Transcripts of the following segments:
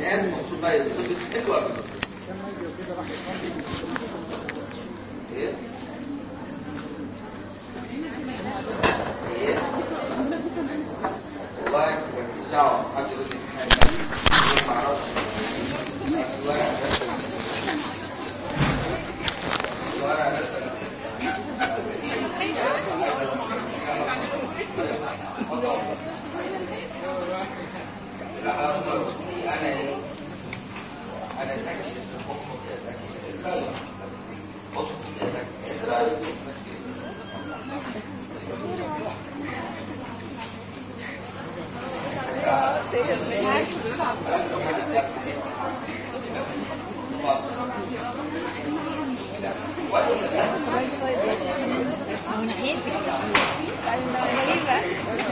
الان المفروض بقى يتصل حلو ولا ايه ايه والله مش دعوه حد يقول لي حاجه ما اعرفش الورقه بس الورقه بس انا ايه انا ساكت في الحكم كده بص كده هو ناحيتي غريبة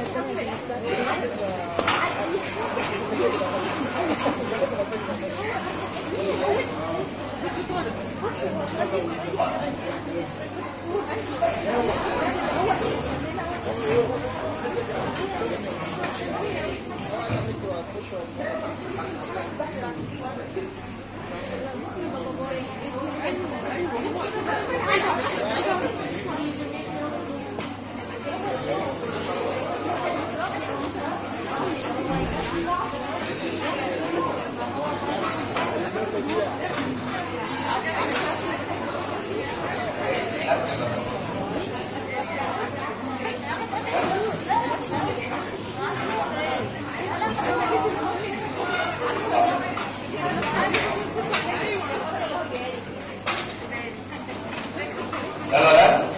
لا لا لا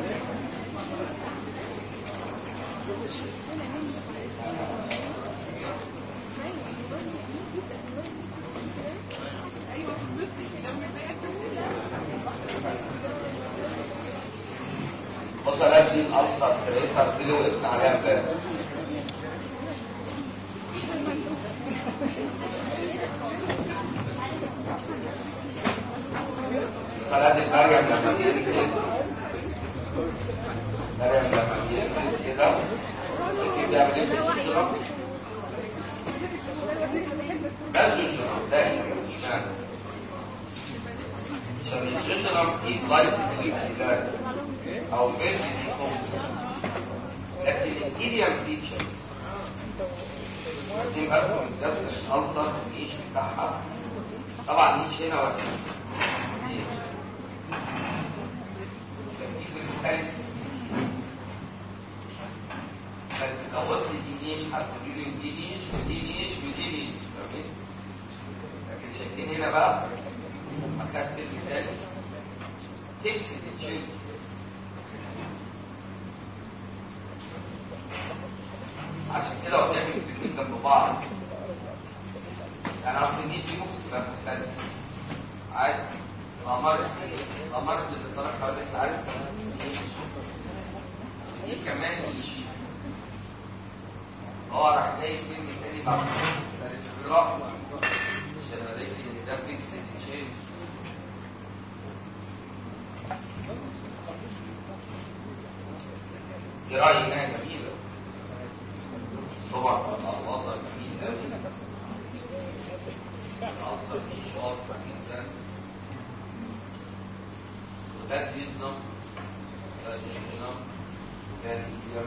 بص انا دي الالسر تريتر دي اللي وقفنا عليها امبارح صلاة المريم لما بينزل مريم لما بينزل كده كده يعمل ايه في الشرب؟ ده الشرب ده اشمعنى؟ عشان الشرب يبلايت تكسير كده او فيرجن لكن الايديم فيتشر دي بالكم الجسم الالسر النيش بتاعها طبعا النيش هنا ولا دي دي كريستاليس فانت قلت دي نيش هتقولي لي دي نيش ودي نيش ودي نيش فاهمين؟ لكن شايفين هنا بقى اخدت المثال تكسد الشيء عشان كده لو تعمل الاثنين جنب بعض انا اصل النيش دي ممكن تبقى مختلفه عادي امرت امرت اللي طلع حوالي ساعات نيش دي كمان نيش هو راح جاي فيلم تاني بعد استرسراء عشان اوريك ان ده فيكس تشينج دي رايي انها جميله طبعا الوضع جميل قوي الألسر دي شاطر جدا وده الديدنم ده الجيجنم ده الإيديم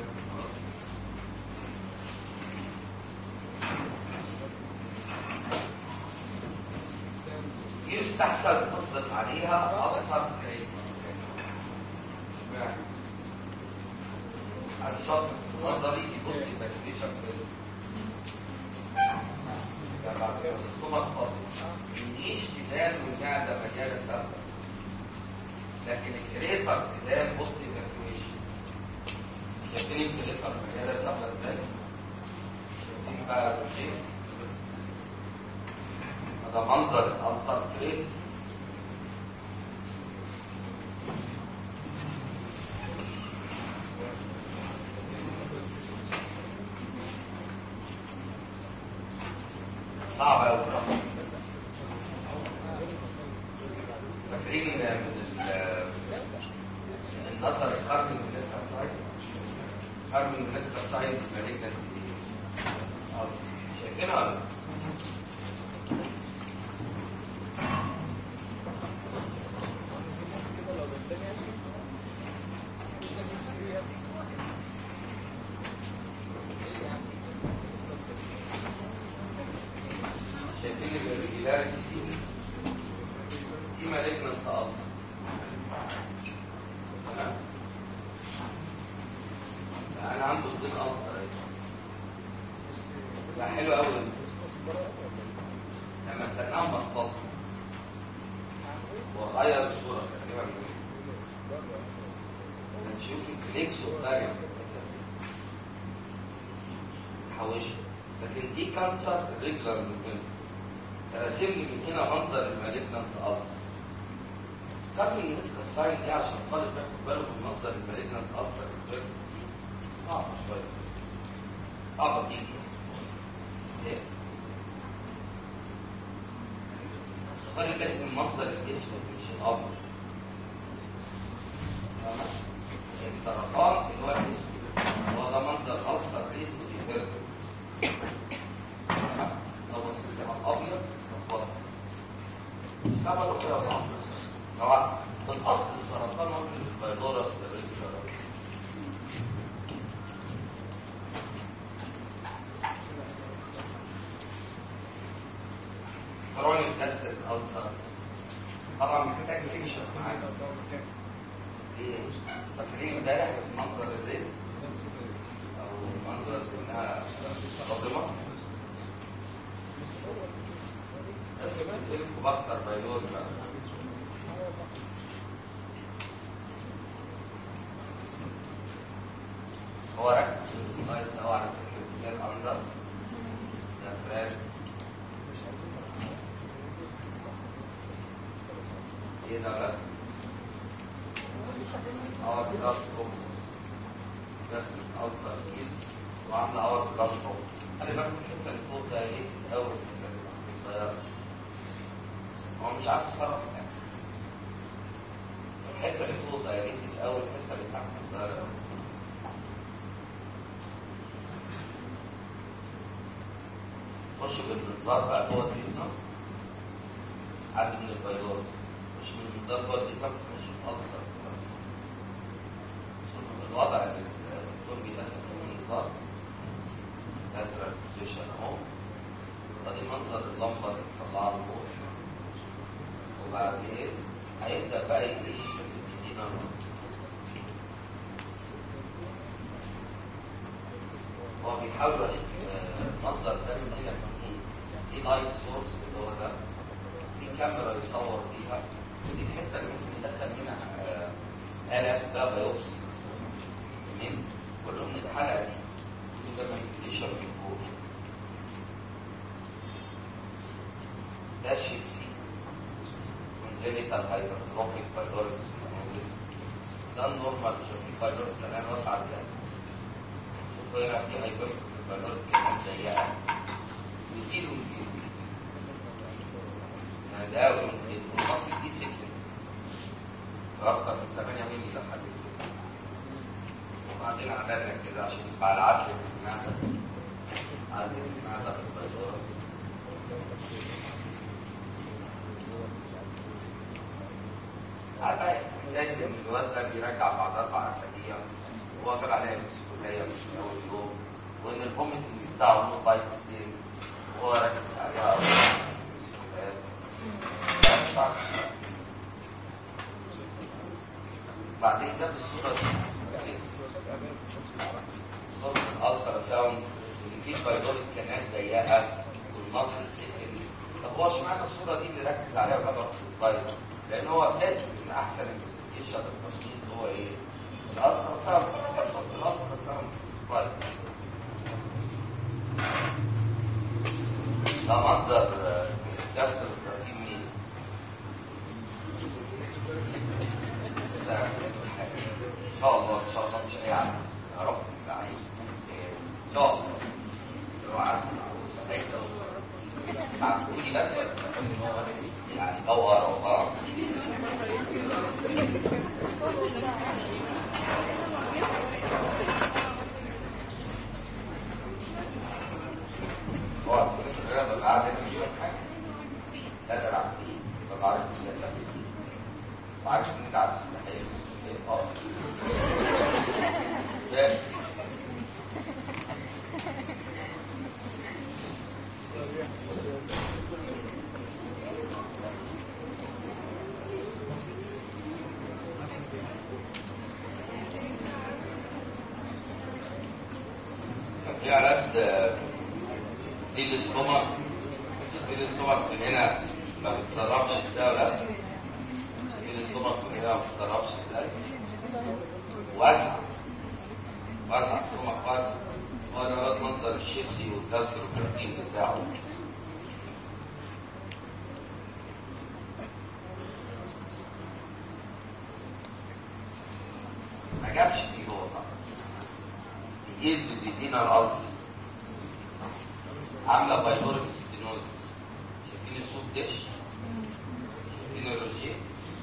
يستحسن نطلق عليها ألسر كريم اشمعنى؟ هذا شاطر نظري يبص يبقى في شكل ثم اتفضل النيش تبان والمعده مليانه سبب لكن الكريفر تبان بص ايفاكيويشن شايفين الكريفر مليانه سبب ازاي؟ شايفين بقى الشيء هذا منظر الانصار كريف صعب قوي فاكرين من النظر القرن من نسخة الصعيد قرن من نسخة الصعيد المالكة شايفينها ولا الريجولاريتي دي دي مالجنت ألسر تمام انا عنده الضيق ألسر اهي ده حلو قوي لما استناهم بطلت وغير الصورة تقريبا من هنشوف الكليكس والدايرة تحوشها لكن دي كانسر ريجلر موفمنت راسم لي من هنا منظر المالجنت ألسر قبل النسخة الساين دي عشان طالب ياخد باله من منظر المالجنت ألسر صعب شوية صعبة جدا ليه؟ خلي بالك من منظر الاسود مش الابيض فاهمة؟ السرطان اللي هو الاسود هو ده منظر ألسر ريس في الهرب لو بصيت على الابيض هتبطل طبعا الأخيرة صعب طبعا من اصل السرطان هو الفيروس الريجولار كرونيك كاستر ألسر طبعا محتاج سيكشن معاك ليه؟ فاكرين امبارح منظر الريس او منظر انها قادمه بس بتقلب بكتر بايلور بقى هو ركز في السلايد ده وعلى فكره الانظر ده فراش ايه ده لا اه كلاس روم بس ألسر كتير وعاملة اور كلاس روم خلي بالك من الحتة اللي فوق ده ايه أول الحتة اللي تحت الصغيرة هو مش عارف يصرف الأكل الحتة اللي فوق ده ايه أول الحتة اللي تحت الصغيرة خش بالمنظار بقى جوه الفيتنا عدد من الفيروس مش من المنظار جوه الفيتنا مش ألسر الوضع اللي الدكتور بيدخل في المنظار تاترا بوزيشن اهو ادي منظر اللمبه اللي بتطلعها لفوق وبعدين هيبدا بقى يعيش في يدينا هو بيحاول يوريك المنظر ده من هنا لفوق في لايت سورس اللي هو ده في كاميرا يصور بيها ودي الحته اللي ممكن يدخل منها آلاف بقى بايوبسي من كلهم الحلقه دي ده ما يجيش من فوق ده الشيبسي congenital hypertrophic pyloric stenosis ده النورمال شوفي بايلوريك كمان واسعه ازاي شوفوا هنا في هايبرتروفيك بايلوريك كمان ضيقه ويديله ويديله يعني ده والمصل دي سكت واكتر من 8 مللي لو حبيت وبعدين عددنا كده عشان يبقى على عدل في المعدة عدل في المعدة في البيضورة عارفة بداية ان الواد ده بيرجع بعد أربع أسابيع وواجب عليها مسؤولية مش من أول يوم وإن الفوميتنج بتاعه نو بايب ستيل وهو راكز عليها أول مسؤوليات بعدين ده بالصورة دي صورة الالترا ساوندز اللي فيه بايلوريك كانال ضيقه والمصل سكن طب هو اشمعنى الصورة دي اللي ركز عليها وجابها في السلايد؟ لأن هو بلاقي من أحسن انفستيجيشن التشخيص هو إيه؟ الالترا ساوند بيحصل في الالترا ساوند في السلايد ده منظر جاستر الترتيب مين؟ ان شاء الله ان شاء الله مش اي عرس يا رب يبقى عايز ان شاء الله لو عارف العروس هيبدا تعبوني بس يعني دور وخلاص هو الفكره ان انا ببقى قاعد في حاجه لا ده العب فيه ببقى عارف مش وعارف ان انت عارف تستحيل اه ده في علاج آه، دي الاستومك في الاستومك من هنا ما بتصرفش ازاي ولا في الاستومك من هنا ما بتصرفش ازاي واسع واسع الاستومك واسع هو ده غلط منظر الشيبسي والجاستروكراتين بتاعه ما جابش دي هو صح يجيز بتدينا الارض عامله بايلوريك ستينوز شايفين السوق ديش شايفين الروجيه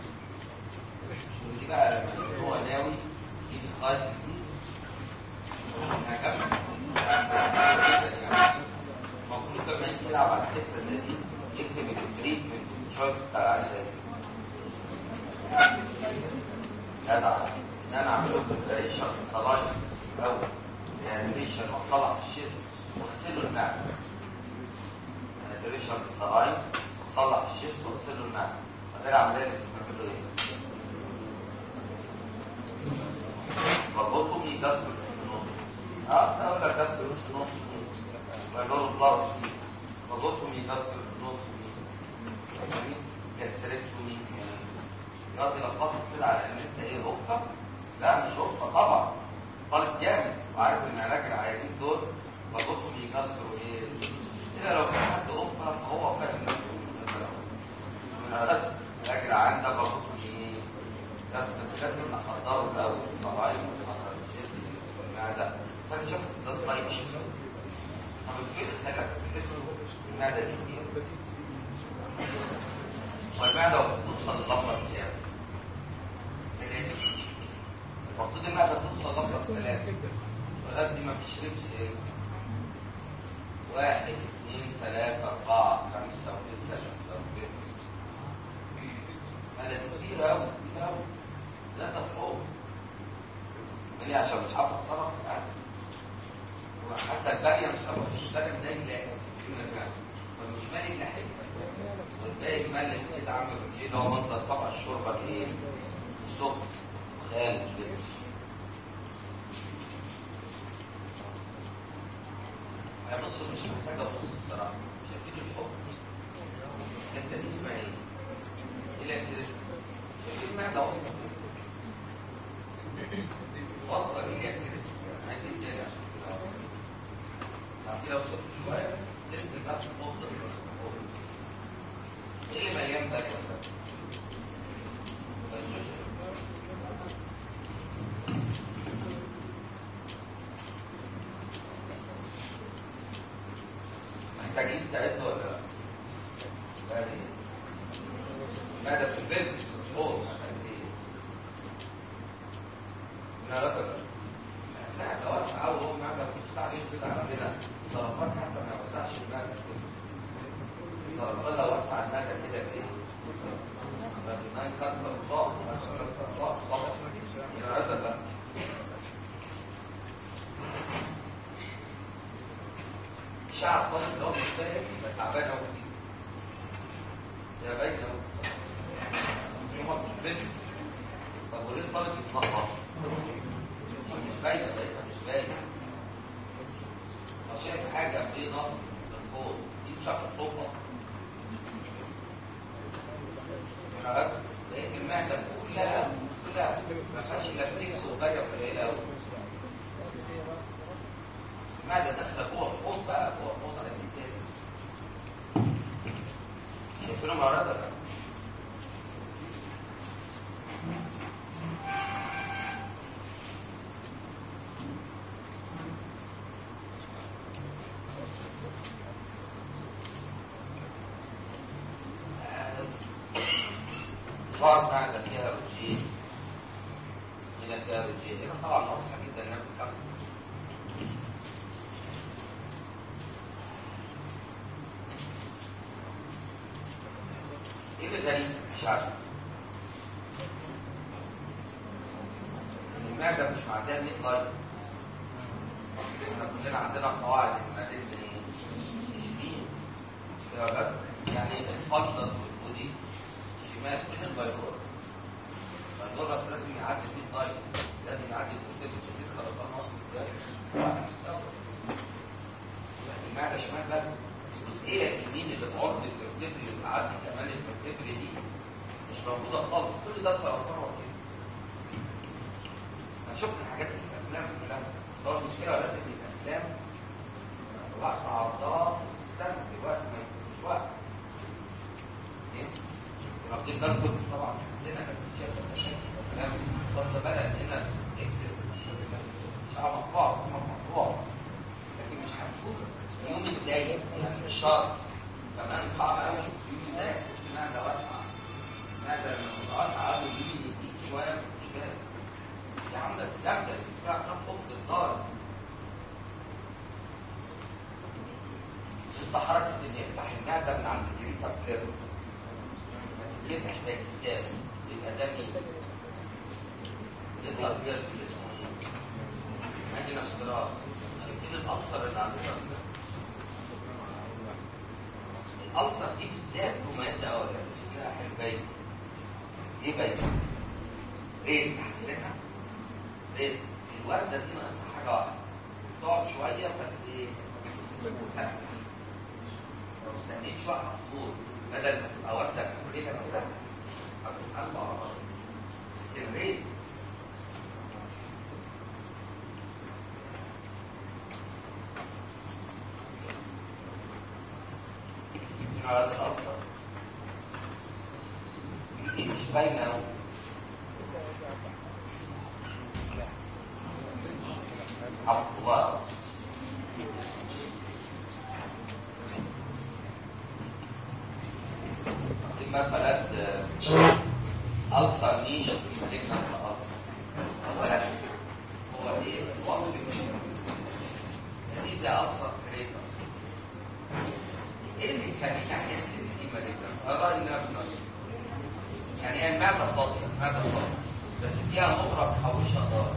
شوفي بقى لما يكون هو ناوي يسيب سلايد جديد هكمل المفروض لما يجي يلعب على حته زي دي يكتب التريتمنت تشويس بتاع العيال جدع ان انا اعمله بريبريشن صلاين او بريبريشن واصلح الشيست واغسله المعده بريبريشن صلاين واصلح الشيست واغسله المعده فده العمليه اللي بتعمل له ايه؟ بظبطه من جسم النص اه ده اقول لك جسم النص نص بقول بلاس بظبطه من جسم النص يعني جاستريكتومي يقعد يلخبطك كده على ان انت ايه هوكا لا مش هوكا طبعا طالب جامد وعارف ان علاج العيانين دول بظبطهم يكسروا ايه الا لو كان حد هوكا فهو فاهم من علاج العيان ده بظبطهم ايه بس لازم نحضره الاول صلاين ونحضر الجسم المعده فنشوف ده سلايد شيت طب كده خليك تحس المعده دي كتير والمعده توصل للمبر كام ثلاثة المفروض المعده توصل لمبر ثلاثة ولكن دي مفيش لبس ايه واحد اثنين ثلاثة أربعة خمسة ولسه لسه هذا كتير أوي كتير أوي لسه فوق ليه عشان مش عارف اتصرف حتى الباقية مش عارف مش باقي زي اللي فمش مالي إلا حته والباقي ملس كده عامل الشيء اللي هو منظر طبق الشوربه الايه السخن خالد كده يا بص مش محتاجه ابص بصراحه شايفين الحب الحته دي اسمها ايه؟ ايه الانترست؟ شايفين المعده واصله واصله دي الانترست عايزين تاني عشان تبقى واصله عارفين لو شفت شويه تنزل بقى في النقطه ايه اللي مليان ده محتاجين تعد ولا لا؟ يعني ماذا في البيت مش هو لا لا لا معدة واسعة وهو معدة مستعجل كده عندنا سرطان حتى ما يوسعش المعدة كده سرطان لو وسع المعدة كده ايه؟ سرطان كانسر صعب كانسر صعب طبعا يبقى هذا لا الشعب الطالب ده مش فاهم يبقى تعبان قوي يا باين قوي هما بتتبني طب وليه الطالب يتلخبط؟ مش باينه باينه مش باينه لو شايف حاجه بيضه من فوق دي مش عارف تطبق لقيت المعده كلها كلها ما فيهاش الا فليكس وغايه قليله قوي المعده داخله جوه الحوض بقى جوه الحوض عايزين تاني شايفينهم عرضه ده صار معنا فيها روجين هنا فيها روجين هنا طبعا واضحه جدا انها بتكنسر ايه اللي غريب مش عارف المعده مش معديه 100 لاين احنا كلنا عندنا قواعد المعدين ايه؟ شديد يعني الفندس والبودي شمال فين الفيروس الفيروس لازم يعدي 100 لاين لازم يعدي الكتاب شوف السرطان اصلا ازاي مش سوا شمال بس الجزئيه اليمين اللي بعرض الفرتبري وتعدي كمان الفرتبري دي مش موجوده خالص كل ده سرطان وكده انا شفت الحاجات دي في الافلام كلها هو المشكله ولا ان الافلام وقت عرضها استنى في وقت ما مش وقت ايه؟ واخدين بالكم طبعا في السنه بس شايف المشاكل تمام خد بالك هنا اكسل شعر مقطوع مقطوع لكن مش هنشوف يوم ازاي يعني مش شرط كمان صعب قوي اشوف يوم ازاي معده واسعه معده لما تبقى واسعه قوي يوم يديك شويه مش كده دي عندك جامده بتاع كام قط الدار شفت حركه ان يفتح المعده من عند الزريطه بسر يفتح زي الكتاب يبقى ده مين؟ يظهر كده في اسمه ايه؟ ادي نفس الراس شايفين الابصر اللي على الراس ده الابصر دي بالذات مميزه قوي شكلها حلو باين ايه باين؟ ريز تحسنها ريز الورده دي ناقصها حاجه واحده تقعد شويه فت ايه؟ تفتح لو استنيت شويه هتطول بدل ما تبقى ورده كده كده هتبقى قلب على بعض الريز على الأكثر دي مش باينة أوي عبد الله دي مثلا ألسر نيش في مدينة الألسر أولا هو إيه الوصف مش دي زي ألسر كريتر ايه اللي يخليني احس ان دي مالجنت؟ اراء النفس يعني هي المعده فاضيه المعده فاضيه بس فيها نقره محوشه ضار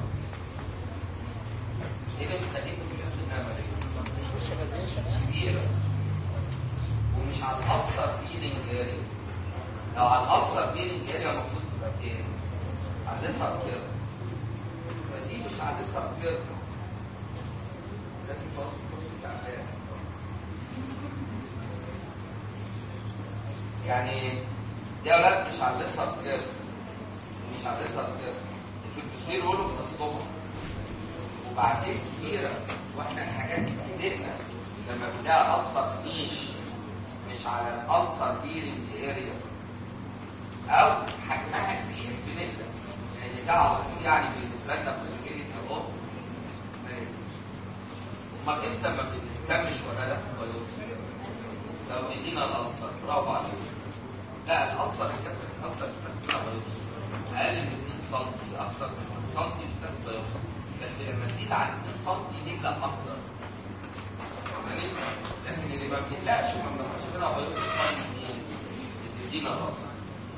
ايه اللي بيخليك تحس انها مالجنت؟ كبيره ومش على الاكثر بيلينج اريا لو على الاكثر بيلينج اريا المفروض تبقى فين؟ على الليسر كير فدي مش على الليسر كير لازم تقعد في الكرسي بتاع امبارح يعني دي اولاد مش على اللسه كده مش على اللسه كده الفلوسير يقولوا بتسطبها وبعدين كتيرة واحنا الحاجات دي بتقلقنا لما بنلاقي ألسر نيش مش على الألسر بيرنج اريا أو حجمها كبير في نجلة لأن ده على طول يعني بالنسبة لنا بوسيبيليتي أوف أمال إمتى ما بنهتمش ولا ده لو ادينا الألسر برافو عليك لا الأقصى الكسر الأقصى الكسر أقل من 2 سم أكثر من 2 سم بتاخد بس لما تزيد عن 2 سم نقلق أكتر لكن اللي ما بنقلقش وما بناخدش منها بيوت بتدينا الأصل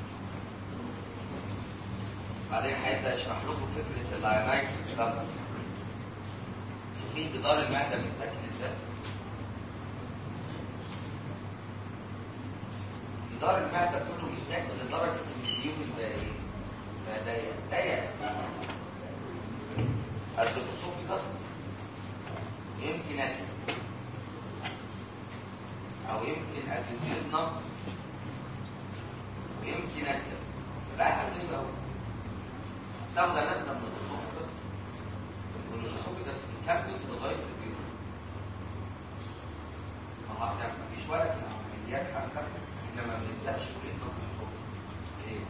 بعدين هيبدأ يشرح لكم فكرة اللاينايتس كلاسر شايفين جدار المعدة بيتاكل ازاي؟ جدار المعدة كله بيتاكل لدرجة ان اليوم بقى ايه؟ بقى ضيق ضيق قد الاسوفيجاس يمكن قد او يمكن قد الجبنة ويمكن قد لا حاجة اهو سمنة نازلة من الاسوفيجاس والاسوفيجاس بيكمل لغاية الجبنة ما هو ده مفيش ولا في العمليات حتى احنا ما بنلزقش وليدنا في الحب ايه؟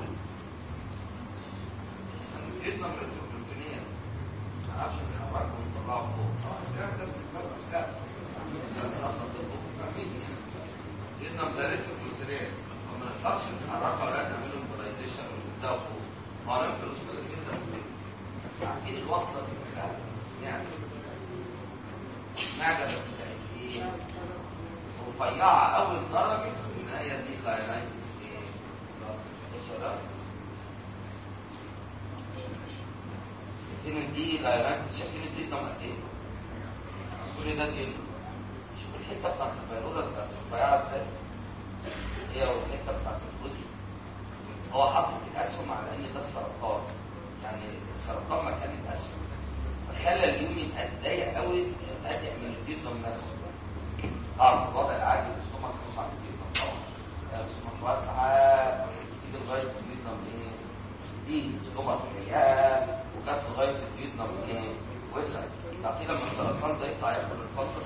وليدنا في البروتينية ما اعرفش بنحركه ونطلعه فوق طبعا الكلام ده بالنسبة له سهل عشان نصفر بالفوق فاهمين يعني ليدنا مزاريت البروتينية وما نقدرش نحركها ولا نعمله موديزيشن ونلزقه فوق ما هو نمت الاسبوع السنة عارفين الوصلة دي كلها يعني معدة بس بقت ايه؟ رفيعة أول درجة إن هي دي لاينايتس إيه؟ خلاص الشباب شايفين دي لاينايتس شايفين الدي نوع قد إيه؟ كل ده دي شوف الحتة بتاعت الفيروس بقت رفيعة إزاي؟ هي والحتة بتاعت الفودي هو حاطط الأسهم على إن ده السرطان يعني السرطان مكان الأسهم فخلى اليومين ضيق قوي أضيق من الديبنوم نفسه طبعا في الوضع العادي الاستومك توسع جدا طبعا الاستومك واسعه تيجي لغايه الفيتنام ايه دي استومك يا وجت لغايه الفيتنام ايه وسع تعرفين لما السرطان ده يطلع ياخد الفتره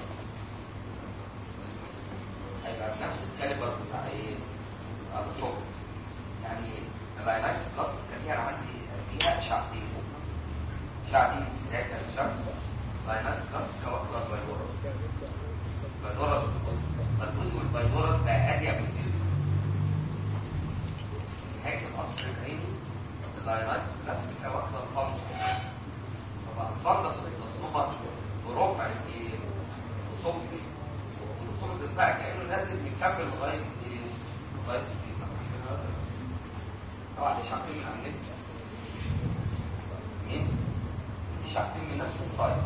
هيبقى بنفس الكاليبر بتاع ايه الفوق يعني اللاينايتس بلس كان هي عندي فيها اشعتين اشعتين ثلاثه للشمس لاينايتس بلس كواكب الفيروس الفيروس البود والفيروس بقى اضيق من كده نهايه القصر العيني اللاينايتس بلس كواكب الفرس طبعا الفرس التصنيفات برفع الايه الصوت الصوت بقى كانه نازل مكمل لغايه ايه لغايه الفيتنام طبعا اشعتين من على النت مين اشعتين من نفس السايت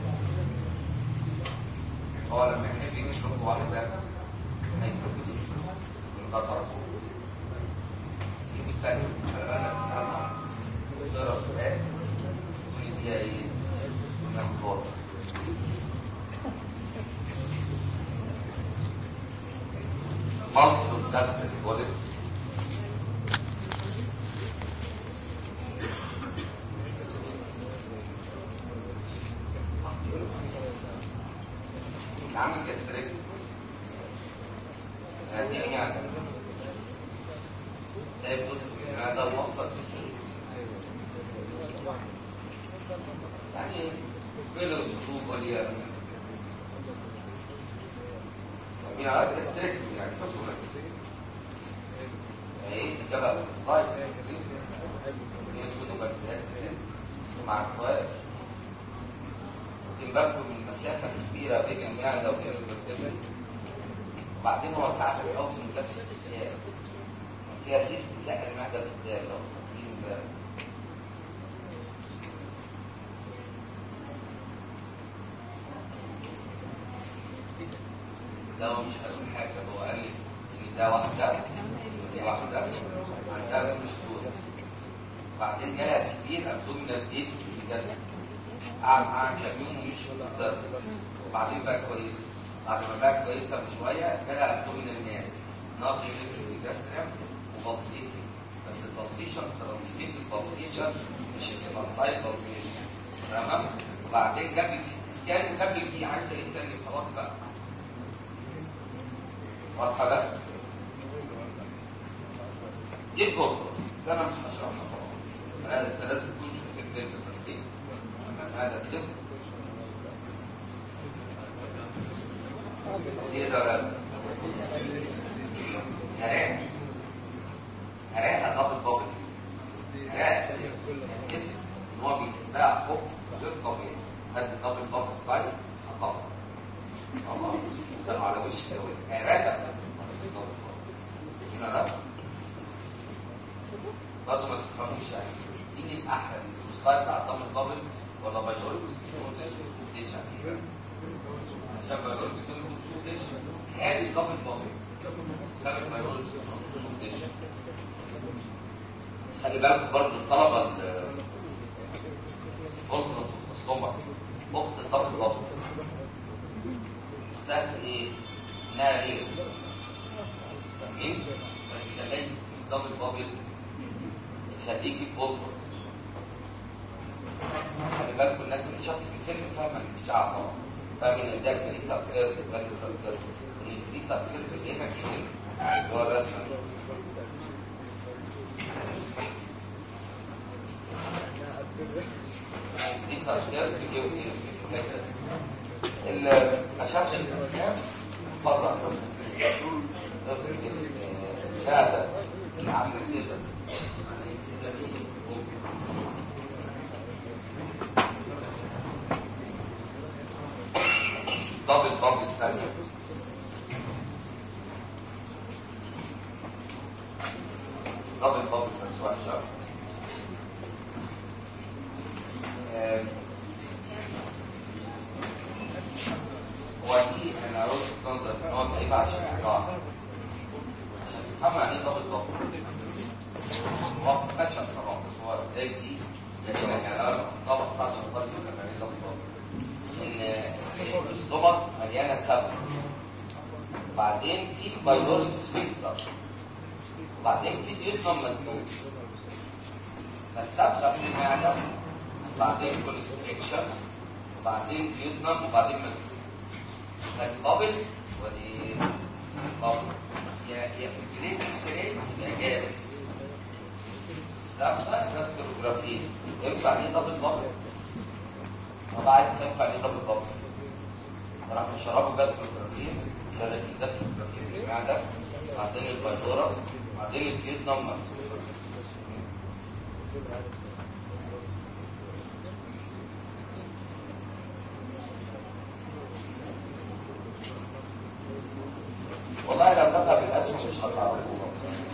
هو لما يحب يجيب لكم واحد ذاته ما يكتب بدوش من خطر يجيب الثاني انا افهمها تقرا السؤال تقول دي ايه ناخد وضع multiple gastric polyps عامل جاستريك هديني يعني سايب جزء هذا موصل في السوق يعني فين الخطوب وليا يعني جاستريك يعني شوفوا ايه الجبهه بالسلايد يسكتوا باكتيريات مع الطوائف واخدين بالكم من المسافه الكبيره بين المعده وبين الفرتبري وبعدين هو ساعه في الاول من لبس الثياب فيها سيس تزق المعده لقدام لو واخدين بالك ده هو مش هقول حاجه هو قال لي ان ده واحده ودي واحده عندها فلوس سود بعدين جالها سبيل ابدومينال ايد في الجسد قعد معاها كام يوم ومش مضطر وبعدين بقى كويسه بعد ما بقى كويسه بشويه جالها ابدومينال ناس نقص فكر في الجاستريم وبلسيتي بس البلسيشن ترانسميت البلسيشن مش اسمها سايز بلسيشن تمام وبعدين جاب لك سيتي سكان وجاب لك دي عايزه ايه تاني خلاص بقى واضحه بقى دي الكورة ده انا مش هشرحها طبعا انت لازم تكون شفت الكليب التنفيذ اما هذا كليب دي ده هراء هراء قبل بابل هراء اساسا اسم ان هو بيتباع فوق غير طبيعي خد دبل بابل سايد خطأ الله كانوا على وش الجواز هراء هنا لا برضه ما تفهموش يعني مين الاحلى السلايد بتاع الدبل بابل ولا بايجوريك ستيتش يعني عشان بايجوريك ستيتش هذه الدبل بابل سبب بايجوريك ستيتش خلي بالك برضه الطلبه الفولفنس والتسلمك اخت الدبل بابل بتاعت ايه؟ انها ليه؟ فاهمين؟ فالكلام دبل بابل يخليكي بوبر خلي بالكم الناس اللي شافت الكلمه فاهمه الاشعاع طبعا فاهمين ان ده كريتا كيرف ده كريتا كريتا كيرف ايه كده اللي هو الرسمه كريتا كيرف بيجيو اللي ما شافش الافلام فضل شهاده العم سيزر دبل دبل الثانية دبل دبل بس وحشة هو دي انا قلت تنظر في نقط ايه بقى عشان الجراس عشان تفهم يعني ايه دبل دبل هو ما كانش طبعا بس هو ازاي دي يعني يعني انا طبق بتاع عشان طالب يعني ايه دبل دبل ان الاستومك مليانه سبب بعدين في بايلوريك سفنكتر وبعدين في ديفرم مسدود فالصبغه في المعده بعدين كونستريكشن وبعدين ديودنم وبعدين مسدود فالبابل ودي بابل يا يا في الجريد اكس راي يا جاهز الصبغه راستروجرافي ينفع دي دبل بابل طبعا عايز ينفع دي دبل بابل راح نشربه جاز بروتين ثلاثين جاز بروتين في المعده بعدين البايدورس بعدين الجيد نمر والله لو بقى بالاسهم مش هتعرفوها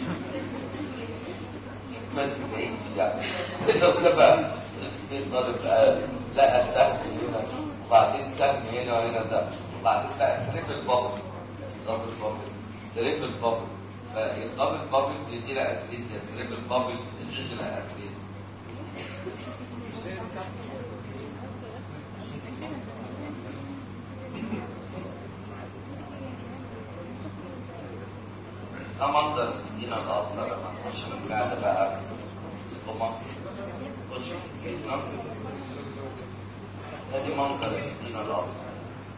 ما تبعيش يعني لو كفى الطالب قال لا السهم هنا وبعدين سهم هنا وهنا ده وبعدين بقى تريبل بابل دبل بابل تريبل بابل فالدبل بابل بيدينا اتليزيا تريبل بابل الجيجنا اتليزيا ده منظر بيدينا الأبصر لما نخش من المعدة بقى اسطمك نخش في الجسم ادي منظر بيدينا الأبصر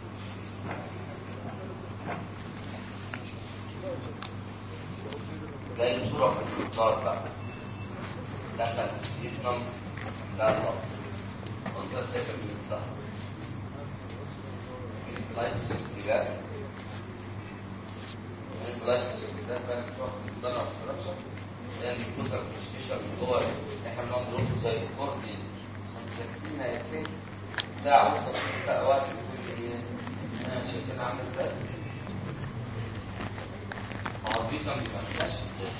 تلاقي صورة من الإصدار بقى دخل جسمك لا الأبصر منظر داخل من الصحن من اللايتس الكلاب اللايتس ده فعلا تروح من الصنع والفراكشن لأن الجزء المستشفى من جوه احنا بنقعد نقول زي الكوردي ساكتين يا فين ده عودة في أوقات يقول لي إيه أنا شايفين عامل إزاي عربية ما فيهاش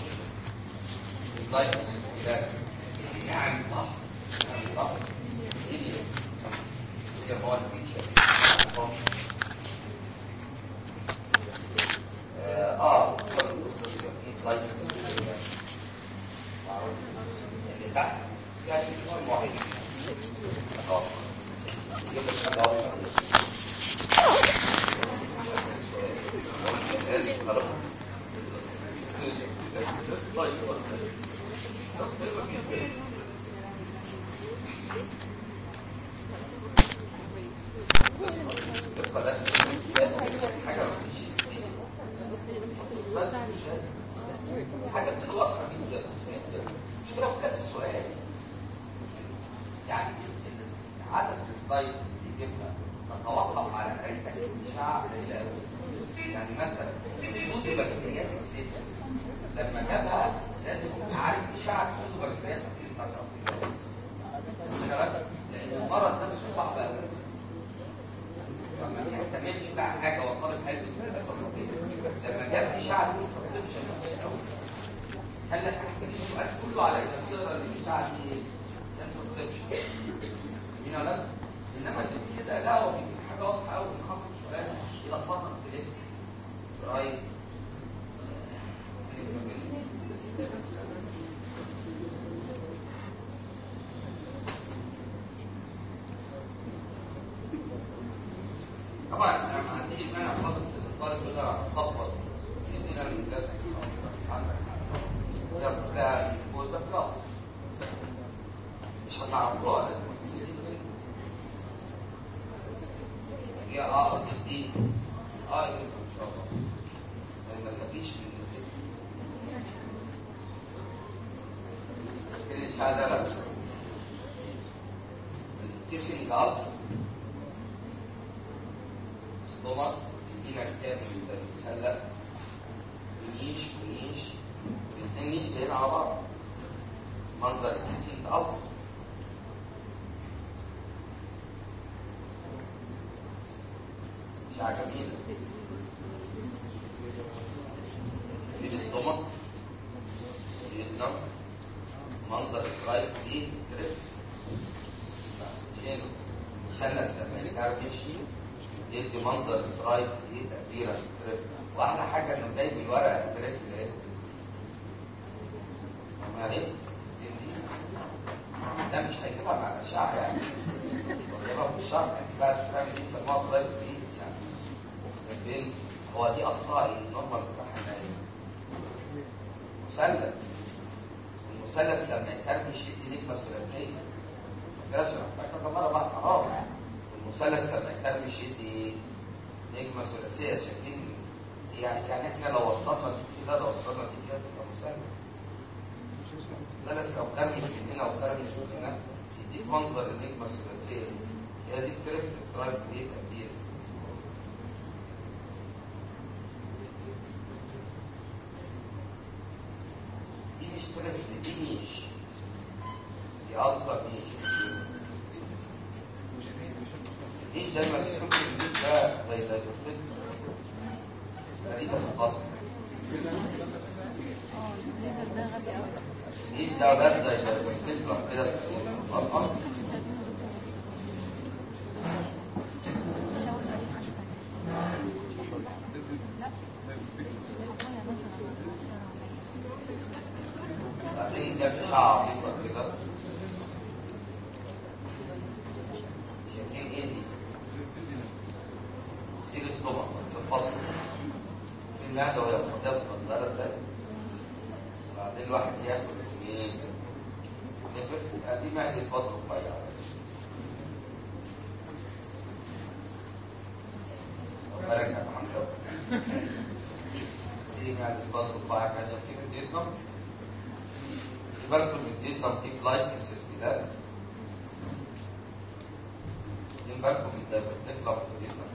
اللايتس كده يعني صح يعني صح إيه اللي هي هو الفيتشر اه لايت اللي تحت فيها تليفون واحد اه يجيب لك حاجه حاجه ما حاجه بتتوقع جدا مش توقع السؤال يعني عدد السلايد اللي يجيبها نتوقف على عدة اشعاع قليله قوي يعني مثلا وجود البكتيريات اساسا لما جابها لازم يبقى عارف اشعاع وجود البكتيريات اساسا لان المرض نفسه صعب قوي لما انت ماشي بقى حاجه وطالب حلو لما جاب اشعه الكونسبشن مش قوي هل لك هحكي السؤال كله على اذا تقرا الاشعه دي ايه الكونسبشن هنا لا انما دي كده لا هو في حاجه واضحه قوي من خط السؤال اذا فقط كليك رايت طبعا انا ما عنديش مانع خالص ان الطالب ده خطوه يدينا الجلسه عندك يبقى جوزك لا مش هتعرفوها لازم هي اه قصدي دي اه يبقى ان شاء الله لان مفيش من الشهاده الكيسنج الالسر ستومك يدينا كتاب مثلث ونيش ونيش الاثنين نيش جايين على بعض منظر الكيسين الألسر إشعة جميلة في الاستومك في الدم منظر الرايت دي تريب فين مثلث لما يتعرفش يدي منظر الرايت دي تكبيره ستريب واحلى حاجه انه جايب الورقه ستريب ده ما هي ده مش هيجيبها مع الاشعه يعني هيجيبها في الشرح يعني بقى الكلام دي يسموها طيب ايه يعني فين هو دي اصلها ايه النورمال بتاعها ايه مثلث المثلث لما يترمش يدي نجمه ثلاثيه كده شرحتها كذا مره بقى اه المثلث لما يترمش يدي ايه نجمه ثلاثيه شايفين يعني يعني احنا لو وصلنا دي كده لو وصلنا دي كده تبقى مثلث مثلث لو كرمش من هنا وكرمش من هنا يديك منظر النجمه الثلاثيه دي هي دي الكريفت ترايب بيبقى كبير دي مش كريفت دي نيش دي ألصر نيش نيش دايما تحب النيش ده زي زي الفيلم فريدة الخاصة اه الليزر ده غبي قوي النيش ده بس زي زي الفيلم كده في الأرقام الشاور ده حاجة تانية. لا ثانية مثلا بعدين ده في شعر عميقة كده شايفين ايه دي؟ سيل ستومك صفات في المعدة وهي قدام صغيرة ازاي؟ بعدين الواحد ياكل ايه؟ نفر دي معدة بطن رفيعة بالك يا محمد دي معدة بطن رفيعة كده شايفين الديتنم بالكم من الديتنم في فلايت السيركيلات دي بالكم من ده بتطلع في الديتنم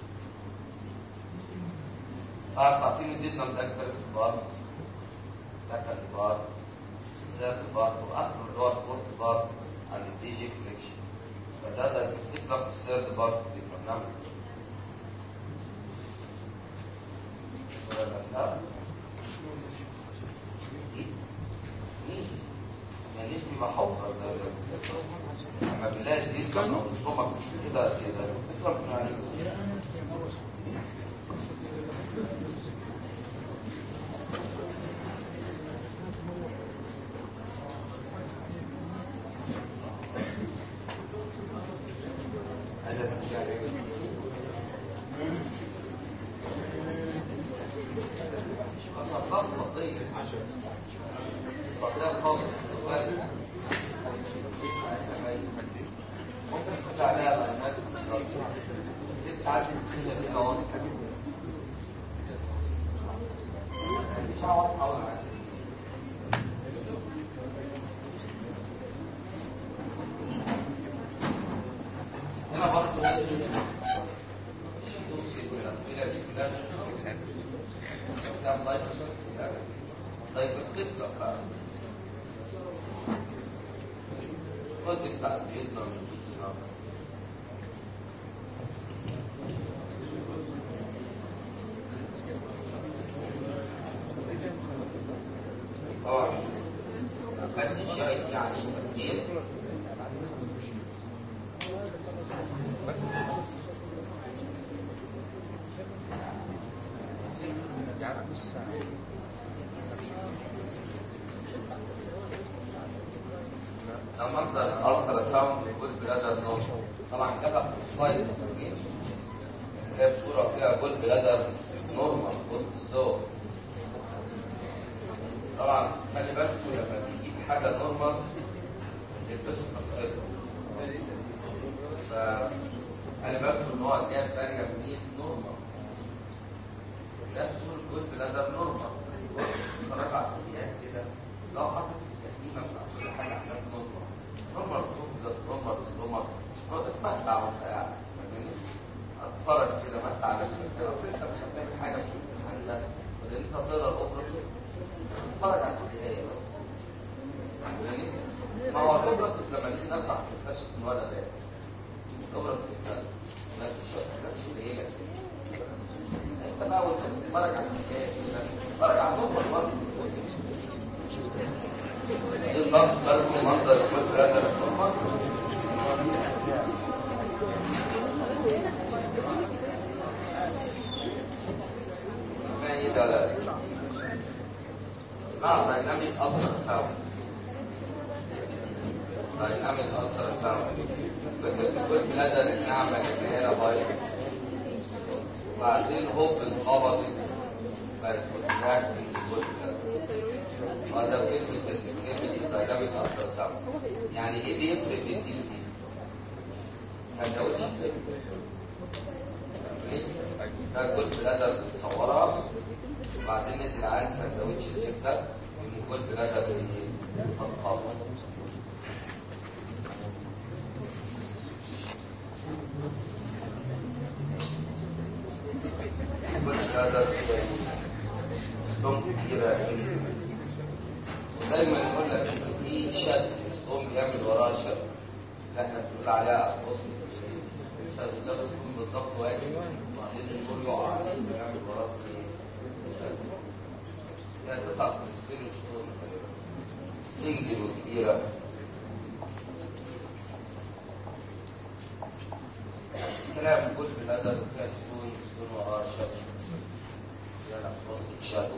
اه عارفين الديتنم ده فيرست بار سكند بار ثيرد بار واخر اللي هو الفورث بار عند الدي جي فليكشن فده ده بتطلع في الثيرد بار في البرنامج ولا لا إيه؟ مين؟ يعني ليش بيبقى حفرة زي ده لما بنلاقي دي كان الصمك كده كده بتطلع من عليه عايزة تمشي عليه أصلا خطية فقدان خالص ممكن تحط عليها لاينات ست عادي تخلي فيها واضح مش عارف حاول عادي هنا برضه هي توكسيك والأمثلة دي كلها ده ضيف ضيف الطفلة بقى الجزء بتاع بيتنا من جزءنا طبعا فتيش يعني فتيش ده منظر الالترا ساوند لكل بلادر نور طبعا كتب في السلايد جاب صوره فيها كل بلادر نورمال وسط الصور طبعا خلي بالكم لما تيجي حاجه نورمال تلبسوا تنقصها فخلي بالكم ان هو جاب ثانيه منين نورمال جاب صوره كل بلادر نورمال اتفرج على السيئات كده لو حطيت التقديمه بتاعت كل حاجه حاجات نورمال نورمال تفضل نورمال نورمال اتمتع وانت قاعد فاهمني؟ اتفرج كده متع نفسك كده اصل انت مش هتعمل حاجه في الامتحان ده ولا انت تقرا الاوبرا اتفرج على السكريه بس فاهمني؟ ما هو الاوبرا لما نيجي نفتح نكتشف ان ولا ده الاوبرا بتتكلم ما فيش شويه حاجات قليله انت بقى وانت بتتفرج على السكريه كده اتفرج على الاوبرا برضه ايه الضغط برضه منظر كل ثلاثه للصفر اسمها ايه ده لا اسمها دايناميك الترا ساوند دايناميك الترا ساوند بتكتب كل بلادر النعمه اللي هي بايظه وبعدين هوب انقبضت بقت كلها من الجول وهذا كلمة كلمة دايناميك التراساوند يعني ايه اللي يفرق بين دي ودي؟ سندوتش الزبدة ده الجول بلادر بتصورها وبعدين ندي العيان سندوتش الزبدة من الجول بلادر ايه؟ تنقبض كل هذا ستوم كبيرة سنة ودايما يقول لك إن في شد ستوم بيعمل وراه شد اللي احنا بنقول عليها أقصد شد ده بس يكون بالظبط واقف وبعدين النور يقع عليه ويعمل وراه ايه؟ شد يعني ده تحت السبيل ستوم سنجل وكبيرة كلام كل بلادر وفيها ستون ستون وراه شد يلا خد شادو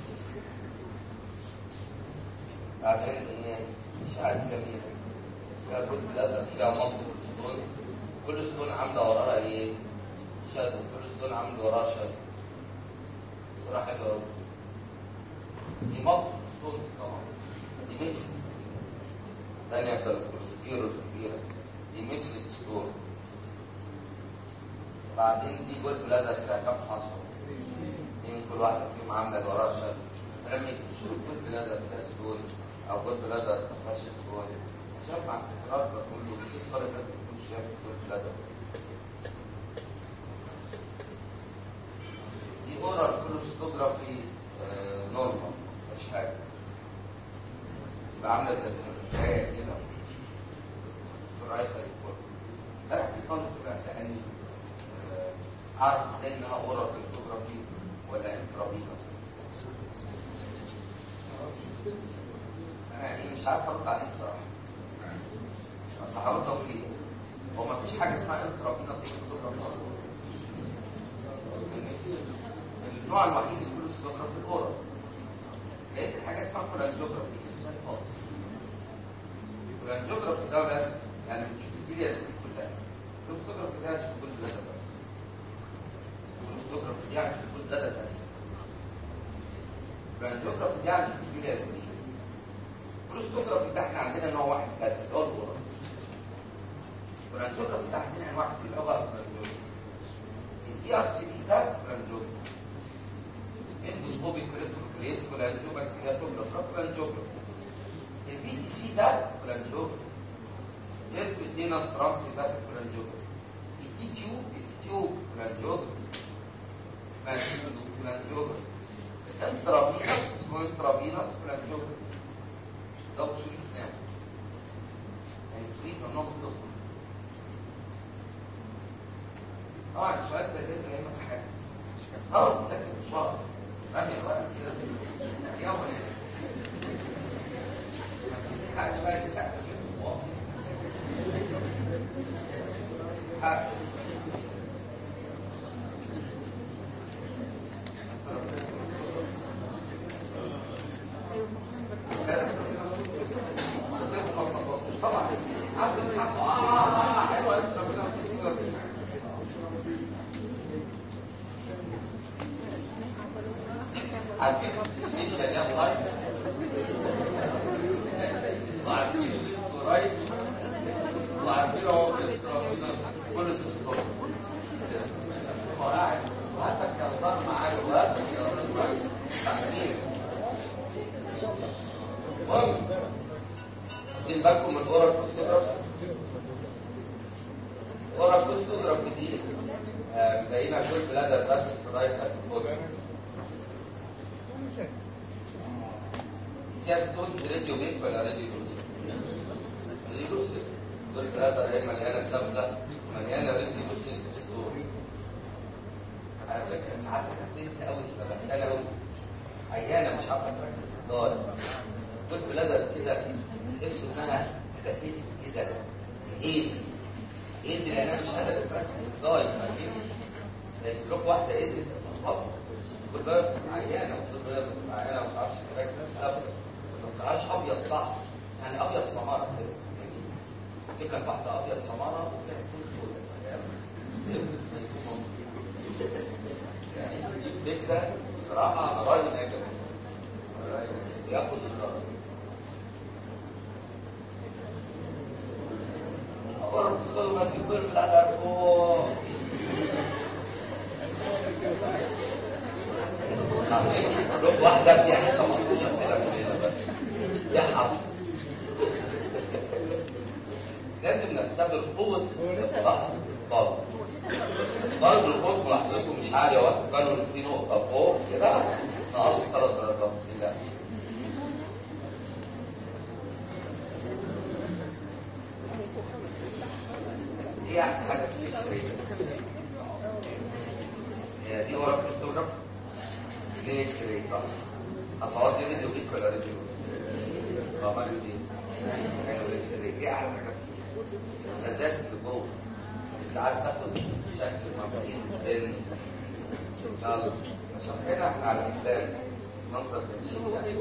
بعدين ان شعر جميل فيها كل بلادر فيها منطق ستون كل ستون عامله وراها ايه شادو كل ستون عامله وراها شادو صورة حلوة أوي دي منطق ستون طبعا دي ميكس تانية كانت زيرو كبيرة دي ميكس ستون بعدين دي جول بلادر فيها كام حصوة اتنين كل واحدة فيهم عاملة وراها شد فلما يكتشفوا جول بلادر فيها ستون أو جول بلادر ما فيهاش ستون شاف مع التكرار بقول له في طالب لازم يكون شاف جول بلادر دي اورال كولوستوجرافي نورمال مش حاجة تبقى عاملة زي الحكاية كده سرعتها يكون امبارح في طالب طلع سألني عارف ازاي انها اورال كولوستوجرافي ولا انترافينوس انا ايه مش عارف ارد عليه بصراحه بس هرد اقول ايه هو ما فيش حاجه اسمها انترافينوس كولوستوجرافي اصلا النوع الوحيد اللي كله سكوجرافي الاورال لقيت حاجه اسمها كولانجيوجرافي اسمها خالص الكولانجيوجرافي ده ولا يعني بتشوف الفيديو اللي كلها الكولانجيوجرافي ده تشوف كل ده بس الكولانجيوجرافي دي يعني تشوف كل ده بس الكولانجيوجرافي دي يعني تشوف الفيديو اللي الكولانجيوجرافي ده احنا عندنا نوع واحد بس هو الاورال الكولانجيوجرافي ده عندنا انواع كتير قوي بقى الكولانجيوجرافي الدي ار سي بي ده كولانجيوجرافي اندوسكوبيك كريتوكليت كولانجيوباكتيرياتوجرافي كولانجيوجرافي البي تي سي ده كولانجيوجرافي البيتينس ترانس ده كولانجيوجرافي التي تيوب التي تيوب كولانجيوجرافي ماشي كولانجيوجرافي الانترافينس اسمه انترافينس كولانجيوجرافي ده اصولي نام يعني اصولي منهم تدخل طبعا السؤال زي ده فاهمك حاجه طبعا تذاكر الشخص فاهم الورق كده يوم حاجه شويه تسقف كده حاجه طبعا اه حلوه انت عارفين السبيشال يا صايب وعارفين الكورايس وعارفين هو كل السيستم هو قاعد وهاتك يا صار معاك وهاتك يا صار معاك تعملين المهم واخدين بالكم من الاورال كونسيدرس الاورال كونسيدرس دي مبينه كل بلادر بس في رايت هايبوثيسيس فيها ستونز راديو بيك ولا راديو لوسيك؟ راديو لوسيك دول البلادر هي مليانه سبده ومليانه راديو لوسيك ستون على فكره ساعات كتير قوي تبقى محتاجه قوي عيانه مش عارفه تركز في الدار دول بلادر كده تحس انها خفيفه كده ايزي ايزي لانها مش قادره تركز في الدار فاهمين؟ لك واحده ايزي تتخبط كل بقى عيانه وكل بقى بتبقى عيانه ما تعرفش تركز السبب ما بتبقاش ابيض بحت يعني ابيض سماره كده دي كانت واحده ابيض سماره وفيها سكون سودا فاهم؟ الفكره بصراحه انا رايي انها جميله ياخد القرار أقول بس يقول لا فوق روح واحدة في حتة مصروفة كده من هنا بس. يا حظ لازم نختبر قوة الصباح طبعا برضه القوة لحضرتكم مش عالية وقت قالوا ان في نقطة فوق كده ناقصوا ثلاث درجات لا دي حاجة في الإكس-راي. هي دي ورا كريستوجراف دي اكس راي صح اصوات دي راديو بيك ولا راديو اه ماليو دي كانوا اكس راي دي احلى حاجه فيه الاساس اللي جوه ساعات تاخد شكل مبسيط بين يلا عشان كده احنا على الافلام منظر جميل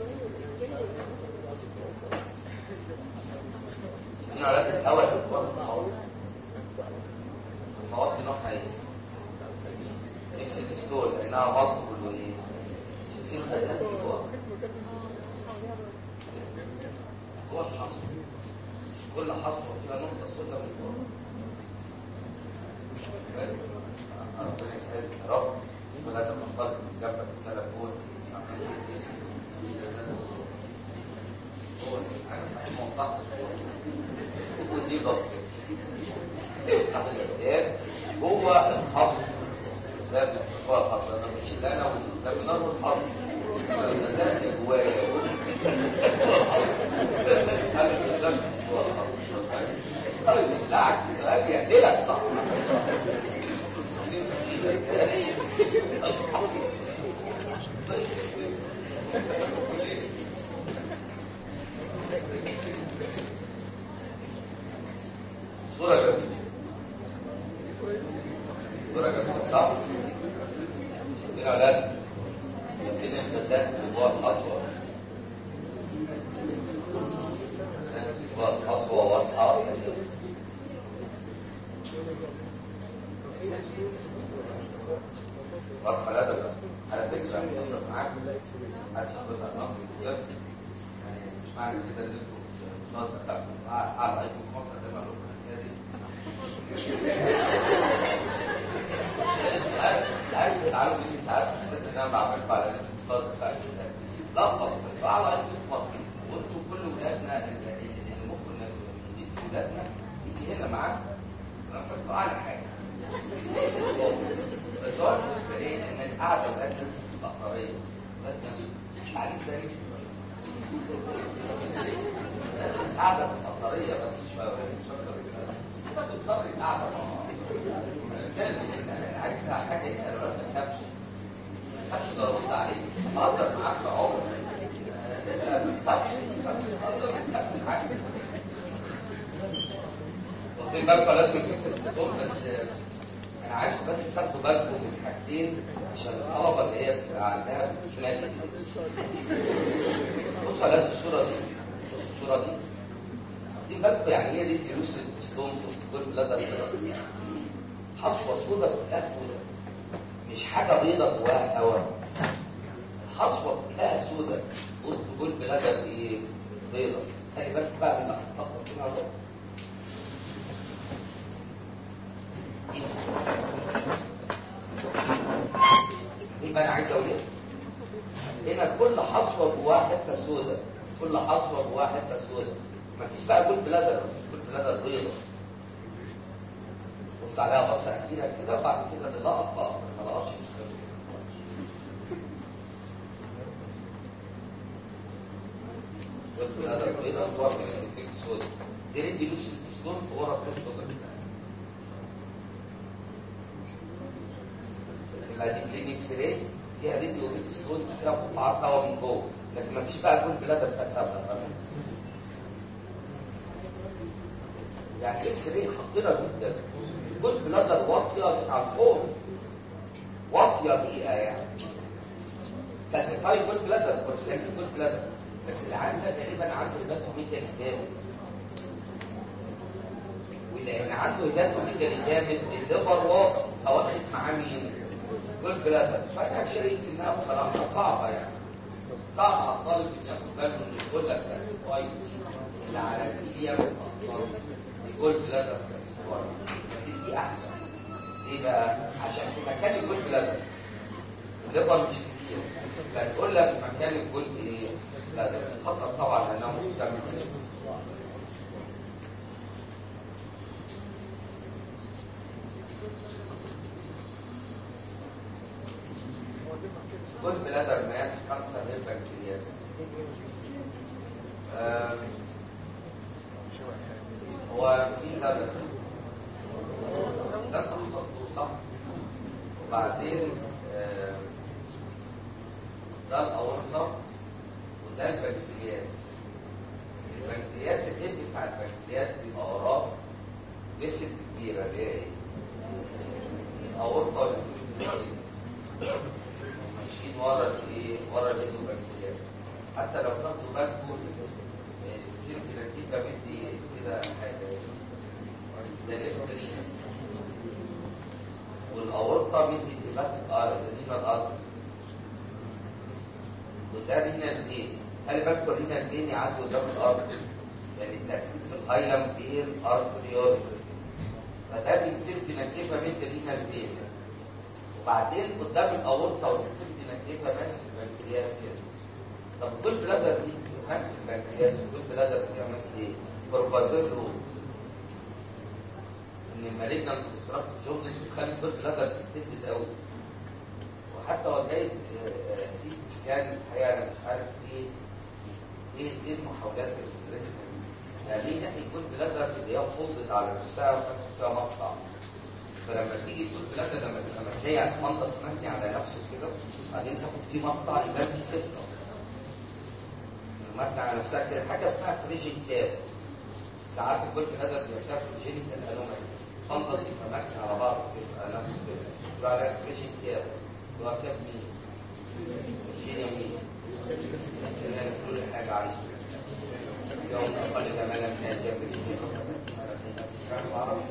هنا ولاد الاول الكره الصوت الصوت دي نوعها ايه؟ اكس ستول لانها مطبول وايه في الغازات اللي جوه هو الحصر مش كل حصر فيها نقطه سوداء من جوه ربنا يسعدك يا رب ولا تفضل من جنبك رساله فوق هو انا صحيح موضحت ودي ضغط هو الحصر ده هو الحصر انا مش اللي انا والسيمينار والحصر الغازات اللي جوايا هو الحصر انا مش الغاز هو الحصر طيب بالعكس السؤال يعدلك صح صورة جميلة صورة جميلة صح؟ دي أولاد يمكن الفساد في جوه الحصوة جوه الحصوة واضحة واضحة لا ده على فكرة أنا بتفق معاك محدش ياخدها نص كتير يعني مش معنى كده إن أنتوا مش ناقص على رأيكم في مصر زي ما قالوا الحكاية دي عارف ساعات بيجي ساعات بس ان انا بعملكم على ان انتوا خلاص لا خالص انتوا على انتوا في مصر وانتوا كل ولادنا اللي المفروض انكم في ولادنا يجي هنا معاكم انا فاكر اعلى حاجه بس هو الفكره ايه ان القعده ولادنا تبقى قريه ولادنا مش عارف ازاي لازم القعده تبقى قريه بس شويه مش اكتر من كده بتضطر القعده مع بعض عايز حاجه يسال ولا ما تخافش ما تخافش لو رد عليك اقدر معاك عمر اسال ما تخافش اقدر معاك واخدين بالكم ولا من فكره الدكتور بس انا عايز بس تاخدوا بالكم من حاجتين عشان الطلبه اللي هي بتبقى عندها مشكله بصوا على الصوره دي الصوره دي دي بالكم يعني هي دي جلوس الاسلام في الدكتور بلادر كده حصوة سودة كلها سودة مش حاجة بيضة جواها هواء حصوة كلها سودة وسط كل بلادر ايه بيضة خلي بالك بقى من الأخطاء كلها بقى ايه بقى انا عايز اقول ايه هنا كل حصوة جواها حتة سودة كل حصوة جواها حتة سودة مفيش بقى كل بلادر مفيش كل بلادر بيضة بص عليها بصه كبيره كده وبعد كده اللي لقط لقط ما لقطش مش خير بس هذا البيضة هو من الانتيك سود دي ريدي لوش التستون في ورا التستون يبقى دي بلين اكس راي فيها ريدي وبيت ستون فيها قطعات هواء من جوه لكن ما فيش بقى كل بلاد اتقسمها فاهم يعني اكس راي خطيره جدا كل بلادر واطيه على الفوق واطيه بيئه يعني فالسفاي كل بلادر كورسيكي كل بلادر بس اللي عنده تقريبا عنده هيباتوميجا جامد ولان عنده هيباتوميجا جامد الليفر واطي فواخد معاه مين؟ كل بلادر فانا شايف انها بصراحه صعبه يعني صعب على الطالب ان ياخد باله ان يقول لك كلاسيفاي اللي على الكليه اصلا يقول بلادر كلاسيفاي بس دي احسن ليه بقى؟ عشان في مكان الجول بلادر الليفر مش كتير فتقول لك في مكان الجول ايه؟ بلادر خطر طبعا لانها مهتم جول بلادر ماس خمسة من البكتيريات آم، هو مين ده ده؟ ده انت حفظته صح؟ وبعدين آم، ده الاورطه وده البكتيرياس البكتيرياس الهيد بتاع البكتيرياس بيبقى وراه فيسلز كبيره اللي هي ايه؟ الاورطه والفلويد ماشيين ورا الايه؟ ورا الهيد والبكتيرياس حتى لو تاخدوا بالكم كتير كده بدي كده حاجه ده الابترين والاورطه بدي هيباتيك ارض رينال ارض وده رينال فين خلي بالكم الرينال فين يعدي قدام الارض يعني التركيب في الهايلم فين ارتريول فده بيتم في نكيفه بنت رينال فين وبعدين قدام الاورطه والبيتم في نكيفه ماسك البنكرياس كده طب كل بلادر دي ماسك البنكرياس وكل بلادر فيها ماسك ايه؟ بروفازيل رو ان المالجنال كونستراكت جورنس بتخلي كل بلادر تستفيد قوي وحتى هو جايب سي تي سكان الحقيقه انا مش عارف ايه ايه ايه المحاولات اللي يعني ليه ناحيه كل بلادر اللي هي فضت على نفسها وكانت فيها مقطع فلما تيجي تقول بلادر لما لما تلاقي منطقه مبني على نفسه كده بعدين تاخد فيه مقطع يبقى فيه سته مبني على نفسها كده حاجه اسمها فريجن كاب ساعات الجولف نادر بيرتاح في جينيتال انومالي فانتس يبقى مبني على بعض كده على نفسه كده يبقى على فريجن كاب اللي هو كاب مين؟ جينيا مين؟ اللي كل حاجه عليه يوم اقل جمالا من هذه الجنيه ما اعرفش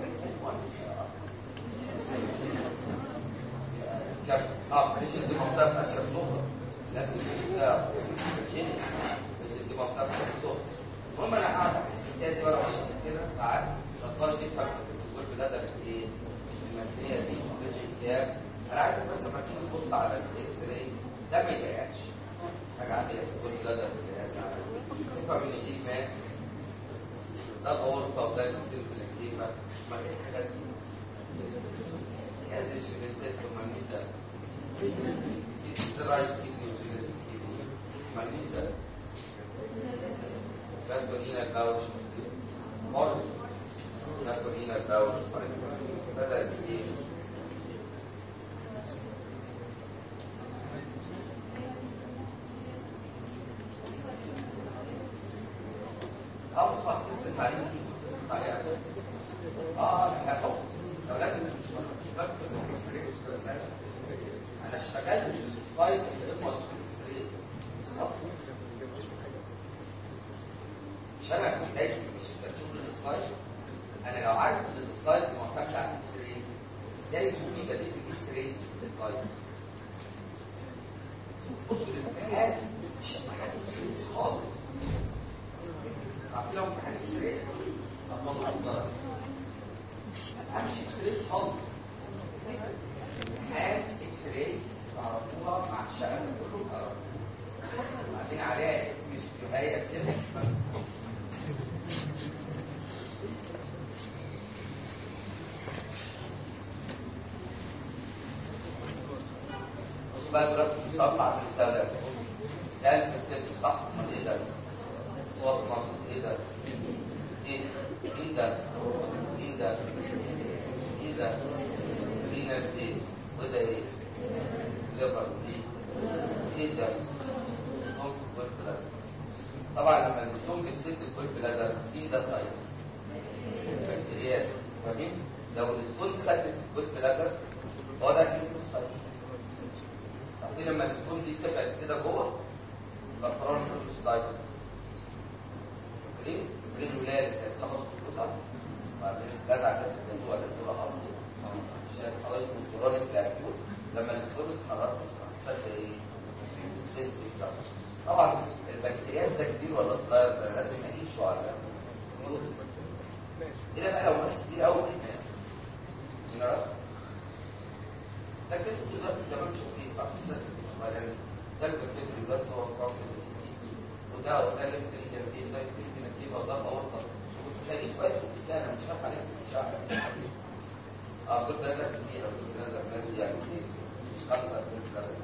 اه فريجن دي منطقه في اسيا الصغرى الناس بتقول ده جينيا دي منطقه في اسيا الصغرى المهم انا قاعد الحكايه دي وانا ماشي كده ساعات الطالب يفهم الدكتور بلادر ايه المبنيه دي فريجن كام انا عايزك بس لما تيجي تبص على الاكس راي ده ما يضايقكش حاجه عاديه في كل بلادر في الجهاز تفهم ان دي ماس ده الاورطه وده الكتير بالكتيفه ما في حاجات جهاز في التست ومنين ده الرايت كيدني وزيادة الكيدني منين ده فاتورينا الباوش مورس فاتورينا الباوش بدأ ايه اه مش صح التعليم التعليم اه لا طبعا لو لكن مش مش بس من الاكس راي مش بس انا اشتغلت في السلايد اللي هم في الاكس راي اصلا مش انا في بدايتي مش بشوف السلايد انا لو عارف ان السلايد معتمد على الاكس راي ازاي يكون ده في الاكس راي السلايد بصوا الامتحان مش امتحان اكس راي خالص عارفين لو امتحان اكس راي الله اكبر امشي اكس راي خالص امتحان اكس راي تعرفوها مع الشغل كله تعرفوها بعدين عليها مش كفايه سنه بص بقى دلوقتي مش هطلع من الثلاثة ده الكتاب صح امال ايه ده؟ هو في مصر ايه ده؟ ايه مين ده؟ مين ده؟ مين ده؟ مين ده ايه؟ وده ايه؟ ليفر ايه؟ ايه ده؟ سمك الكل بلادر طبعا لما السمك بتسد الكل بلادر مين ده طيب؟ بكتيريات فاهمين؟ لو السبون سكت الكل بلادر هو ده كيلو سايت طب دي لما السبون دي تبعد كده جوه يبقى قرار كيلو سايت فاكرين؟ فاكرين الولايه اللي كانت سقطت في الكتاب بعدين لدع الناس الجزوة للدورة أصلي عشان حوالي كنترول الأكيوت لما الاسطول اتحرك سد ايه؟ سيستيك ضغط طبعا البكتيرياس ده كبير ولا صغير ده لازم اقيسه على هنا بقى لو ماسك كتير قوي هنا لكن دلوقتي زمان تشوف ايه بقى بس يعني ده البكتيريا بس هو سباس وده وده اللي ممكن يجي فيه ده يمكن يجيب وزن اورطه وتخليه كويس اسكان انا مش عارف عليك اشعه اه دول ثلاثه كتير دول ثلاثه الناس دي يعني مش خمسه دول ثلاثه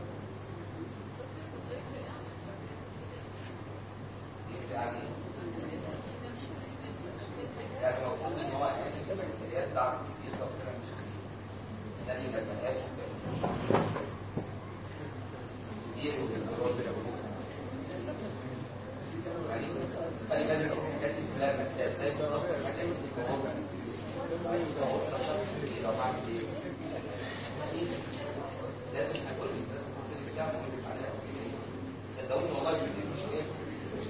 يفرق عن ايه؟ يعني المفروض ان هو يحس بالقياس ده عامل كبير طب كده مش كبير تاني لما قاس كبير وبيتفرج يعني خلي بالك الحاجات دي كلها مسائل بالظبط الحاجات دي استيقاظ لو بعمل ايه؟ لازم هقول لك لازم احط لك ساعه اقول لك عليها صدقوني والله بالليل مش هينفع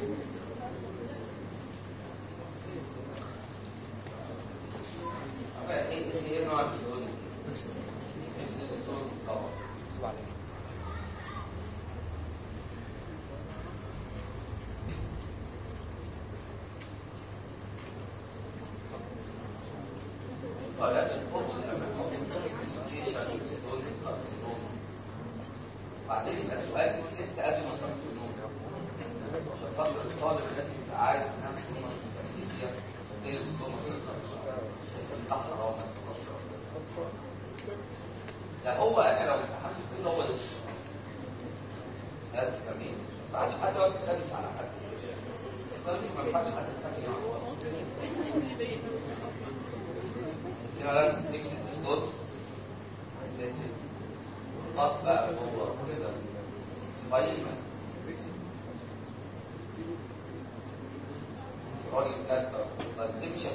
ايه ايه نوع الاسطول الاسطول طبعا ولا الخبز لما نحط الكونسنتريشن ستونز كارسينوم بعدين يبقى سؤال ست قبل ما كارسينوم عشان خاطر الطالب لازم يبقى عارف ناس هم الفيزياء ايه الستونز ده حرام لا هو انا لو امتحنت فين هو ده لازم فاهمين ما ينفعش حد يقعد يتكلم على حد الطالب ما ينفعش حد يتكلم على بعض هنا نكس السلوت ست خلاص بقى هو كده قيمة راجل كاتب بس دي مش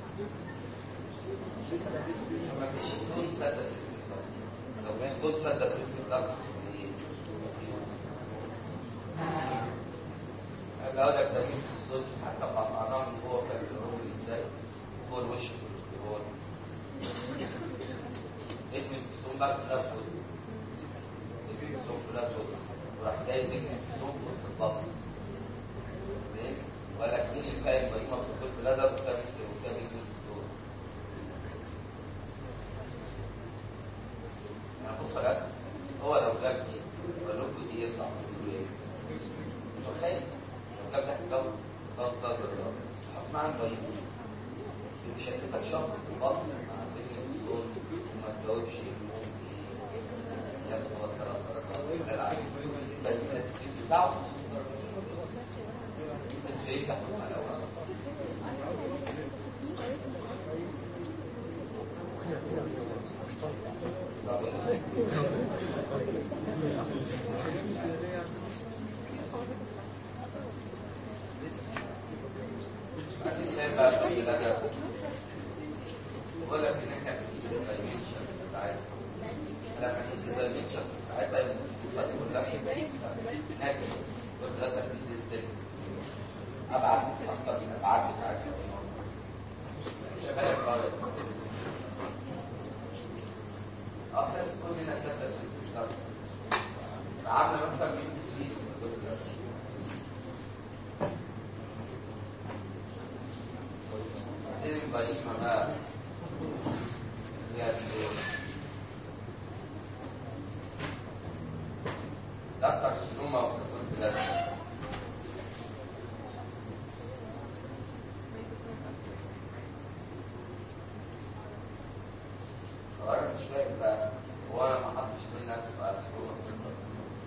ما فيش ستون سد السيستم ده لو في ستون سد السيستم ده هقول لك ده مش ستون حتى قطعناه من جوه كان بيقول ازاي فوق الوش هو ابن السوم بقى كلها سود ابن السوم كلها سود وراح جاي ابن السوم في وسط البصر فاهم وقال لك مين اللي فاهم بقى ما بتدخل بلادر وكام وكام يجي السود يعني بص لك هو لو جاب دي وقال لكم دي يطلع تقولوا ايه مش متخيل لو جاب لك جو ضغط ضغط ضغط حط معاه البيض بيشككك شخص في البصر مع ذكر الدكتور وما تجاوبش ياخد هو ثلاث درجات لا لا فالمين التكليف بتاعه مش هيفتح على الاوراق بعدين تلاقي بقى في الادب بقول لك ان احنا بنقيس الدايمنشنز بتاعتها لما نقيس الدايمنشنز بتاعتها يبقى تقول لك هناك والثلاثه في الديستنس ابعد اكتر من الابعاد بتاعتها شباب بقى اه بس كل هنا سد السيستم ده عامله مثلا من سي بعدين البهيمه بقى فيها سلوك ده كارسينوما وكسور بلاد هو انا مش فاهم بقى هو انا ما حطش منها تبقى سلوما صفر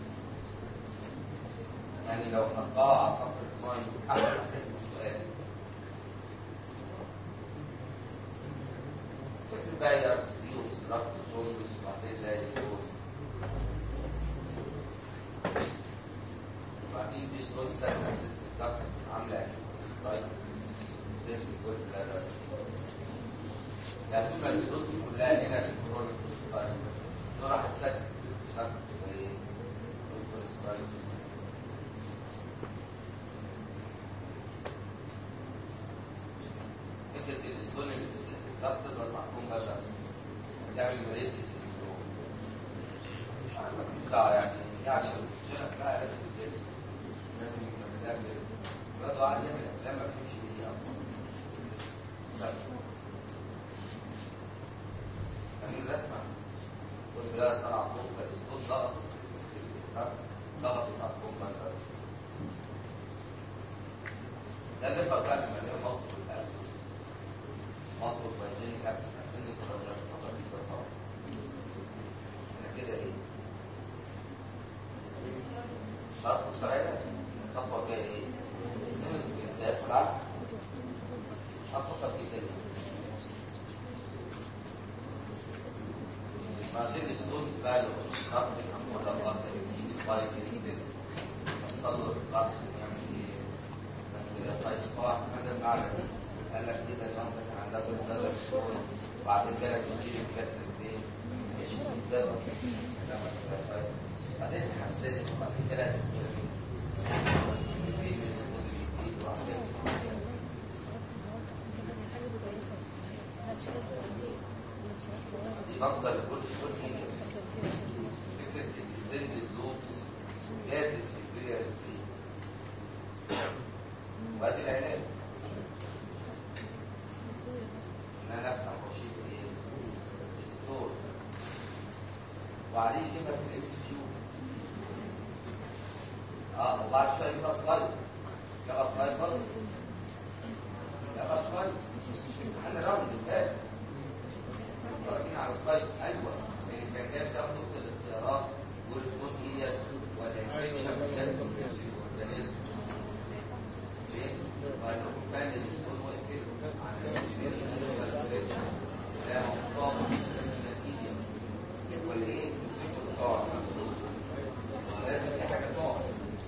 يعني لو حطها اعتقد ان هو يكون حاجه سؤال فكر بقى يا سبي وسرقت جوندس وبعدين لا يسوس وبعدين دي شلون سنة السيستم ده عاملة ستايلز ستيج كل هذا يعني طول ما السلوك كلها هنا الكورونا ستايل دول راح تسكت السيستم ده زي كل ستايل فكرة الاسبون اللي في السيستم ده بتقدر تحكم مثلا تعمل مريض سندروم مش عارف ماليش دعوه يعني دي عشان تشتغل بقى لازم تدرس لازم يبقى بالله كده برضه قاعد يعمل افلام ما فيش ايه اصلا بس يعني الرسمه والبلاد طلع فوق فالاسطول ضغط ضغط على الكومبا ده اللي بقى بقى لما نلاقي مطلوب الابسس مطلوب بايجينيك ابسس اسن الكرونيات فقط دي طبعا كده ايه شرط الشرعية خطوة جاية ايه نمز الجلدات والعقل خطوة كده بعدين الستونز بقى لو اشتغلت ولا الغطس يجيب الفايت ينزل وصل له الغطس يعمل ايه بس كده طيب صراحة مدى بعد قال لك كده لو انت كان عندك النظر الشغل وبعدين جالك تجيب الكسر بايه؟ ايش بيتزرع بعدين حسيت وبعدين جالك دي مصدر لكل شغل حين فكرة الاستندد لوبس جازز في البيئة فيه وادي العلاج ان انا افتح واشيل ايه ستور وعليه يجيبها في الام اس كيو اه وبعد شويه يبقى سلايد يبقى سلايد برضه يبقى سلايد انا راوند ازاي راجعين على السلايد ايوه يعني كان جايب ده خطه الاختيارات والسبوت ايلياس والانفكشن والجاز والجانيزم ليه؟ وأنا كان الاسبوع وقف عشان يشيل الانفكشن ده مصاب بالنتيجه يبقى ايه؟ الفكره تقعد لازم في حاجه تقعد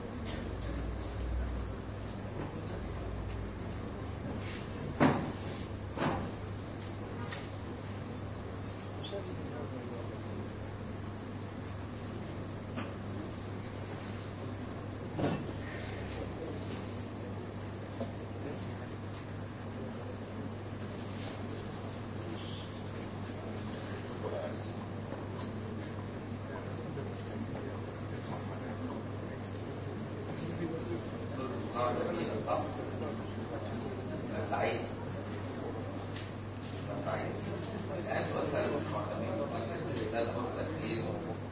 نوع جميلة صح؟ مبدعين مبدعين يعني سؤال سهل مش معتمين ده الغرفة كتير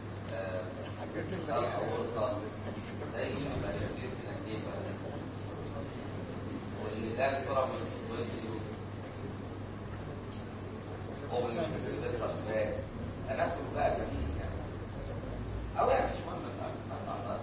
صار غرفة زي ما كتير في الجيزة واللي ده بسرعة من الكوينتيو هو اللي مش ده السبسات هناكل بقى جميل يعني أو يعني مش مهم ما تعرفش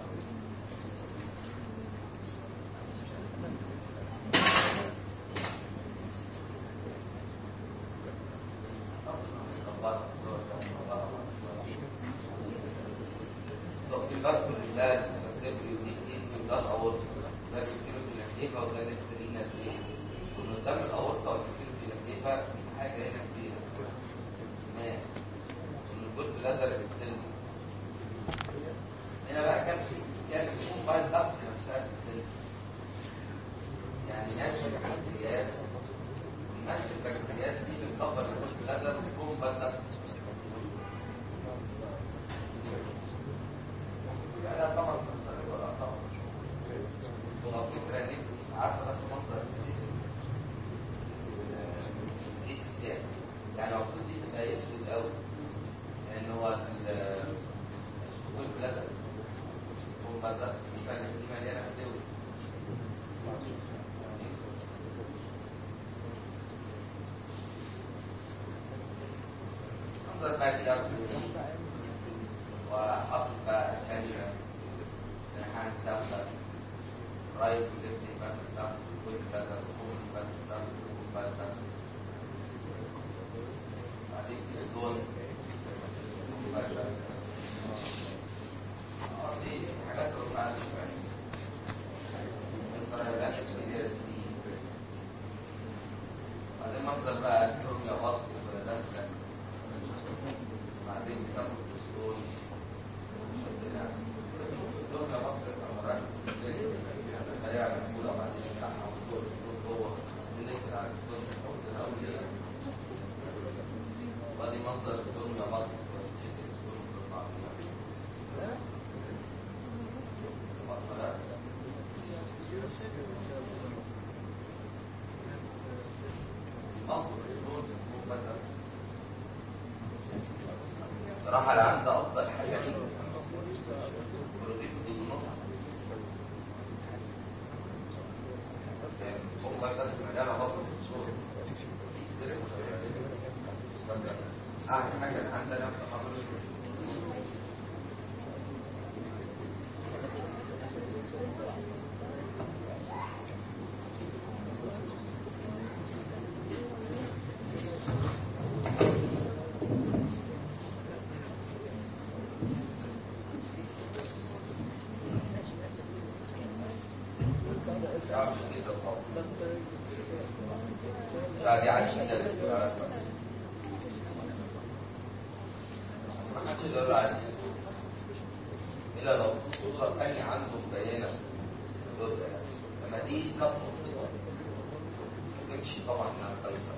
لو في برضه العلاج الطبي ودي ده الاورطه ده الكيلو في الاكتيفا وده الكترينا دي قدام الاورطه والكيلو في الاكتيفا حاجه هنا كبيره ماس الجول بلادر اكستند هنا بقى كام سيت سكان بيكون بايل ضغط نفسها اكستند يعني ناس في البكتيرياس الناس في البكتيرياس دي بتكبر الجول بلادر وتكون بايل ضغط لا طبعا تنصرف ولا طبعا ولو فكرة ان انت عارفة بس منظر السيس سيس سكان يعني المفروض دي تبقى اسود قوي لان هو السكون بلادر هو بلادر دي دي مليانة فلويد منظر بقى الارض وحط بقى كلمة هنسمى رايت وليفت يبقى ده ويت ده وكون يبقى ده ويبقى ده بعدين في ستون يبقى ده دي حاجات رفعت شوية التغيرات الكبيرة دي بعدين منظر بقى الكروميا باسكت ولا داخلة بعدين بتاخد ستون الدنيا مصر الأمران الخلية المسؤولة وبعدين يفتحها وتدور تدور جوه ننكد على الدنيا توزنها وهي وادي منظر الدنيا مصر تشد الدنيا وتطلع فيها صح صراحة اللي عنده أفضل حاجة بروتين بدون النص هم مثلا مليانة برضه بالصورة يستلم أحلى حاجة اللي عندنا في تخصص يعرف جدا طبعا لا دي عادي جدا بس ما حدش يقدر على الاساس الا لو صوره تانية عنده مبينه ضد يعني لما دي كفر تمشي طبعا انها كويسه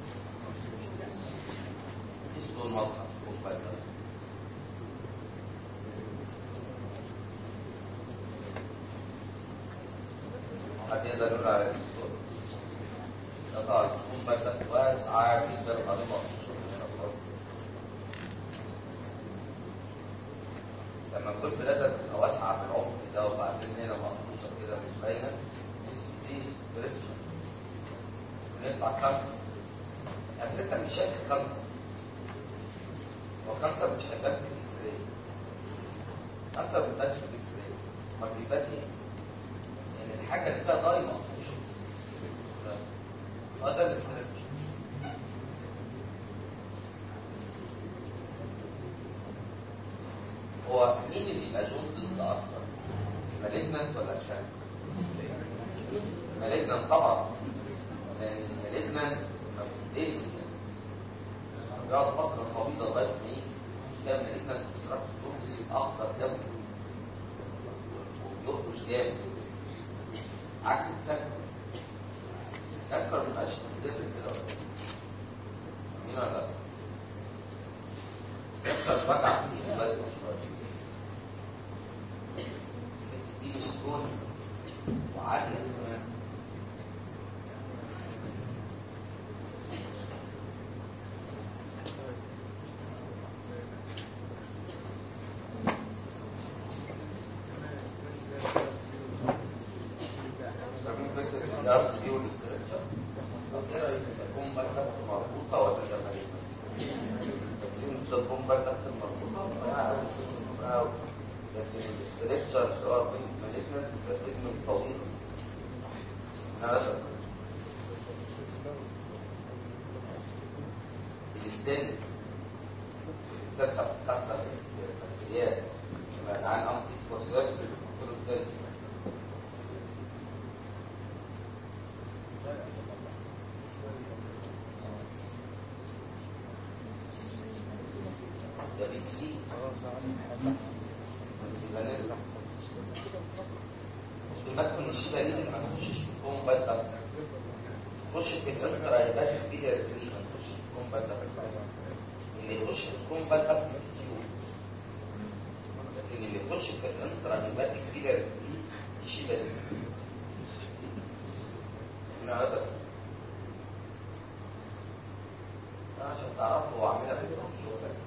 دي صدور واضحه تكون باينه حد يقدر يقول على الصوره ده طبعا تكون باينه واسعه جدا وبعدين مقصوصه من هنا خالص لما كل بلادك تبقى واسعه في العمق ده وبعدين هنا مقصوصه كده مش باينه دي ستريتش ويطلع كانسر بس انت مش شايف الكانسر هو الكانسر مش هيبان في الاكس راي الكانسر ما بيبانش في الاكس راي ما بيبان ايه؟ يعني الحاجه اللي فيها ضاي مقفوشه هو ده الاسترتش هو مين اللي يبقى جوندس ده اكتر؟ المالجنت ولا الشان؟ المالجنت طبعا لان المالجنت ما بتدلس بيقعد فتره طويله لغايه ما يجي كان المالجنت جوندس الاخضر قوي وبيخرج جامد عكس الكانكر الكانكر ما بيبقاش مدر كده ولا إيه؟ مين ولا لا؟ يحصل وجع في البلد شويه دي سكون وعاليه كمان فاهمين فكره الارض دي والاسترتشر طب ايه رايك تكون بقى مربوطه ولا جماليه؟ تكون بقى مربوطه أو لكن الاسترتشر سواء بين مالجنت يبقى سيجمنت طويل هذا الاستن تذكر تحصل المسؤوليات كما عن أمر فرصات في الدكتور الثالث ده بيتسيب يبقى نرجع المدخل الشبه دي ما تخشش في الكون بدل خش في الانترا يبقى في كده تقريبا تخش في الكون بدل اللي يخش في الكون بدل في الكتيو لكن اللي يخش في الانترا يبقى في كده الشبه دي من هذا عشان تعرفوا هو عاملها في الفوتوشوب بس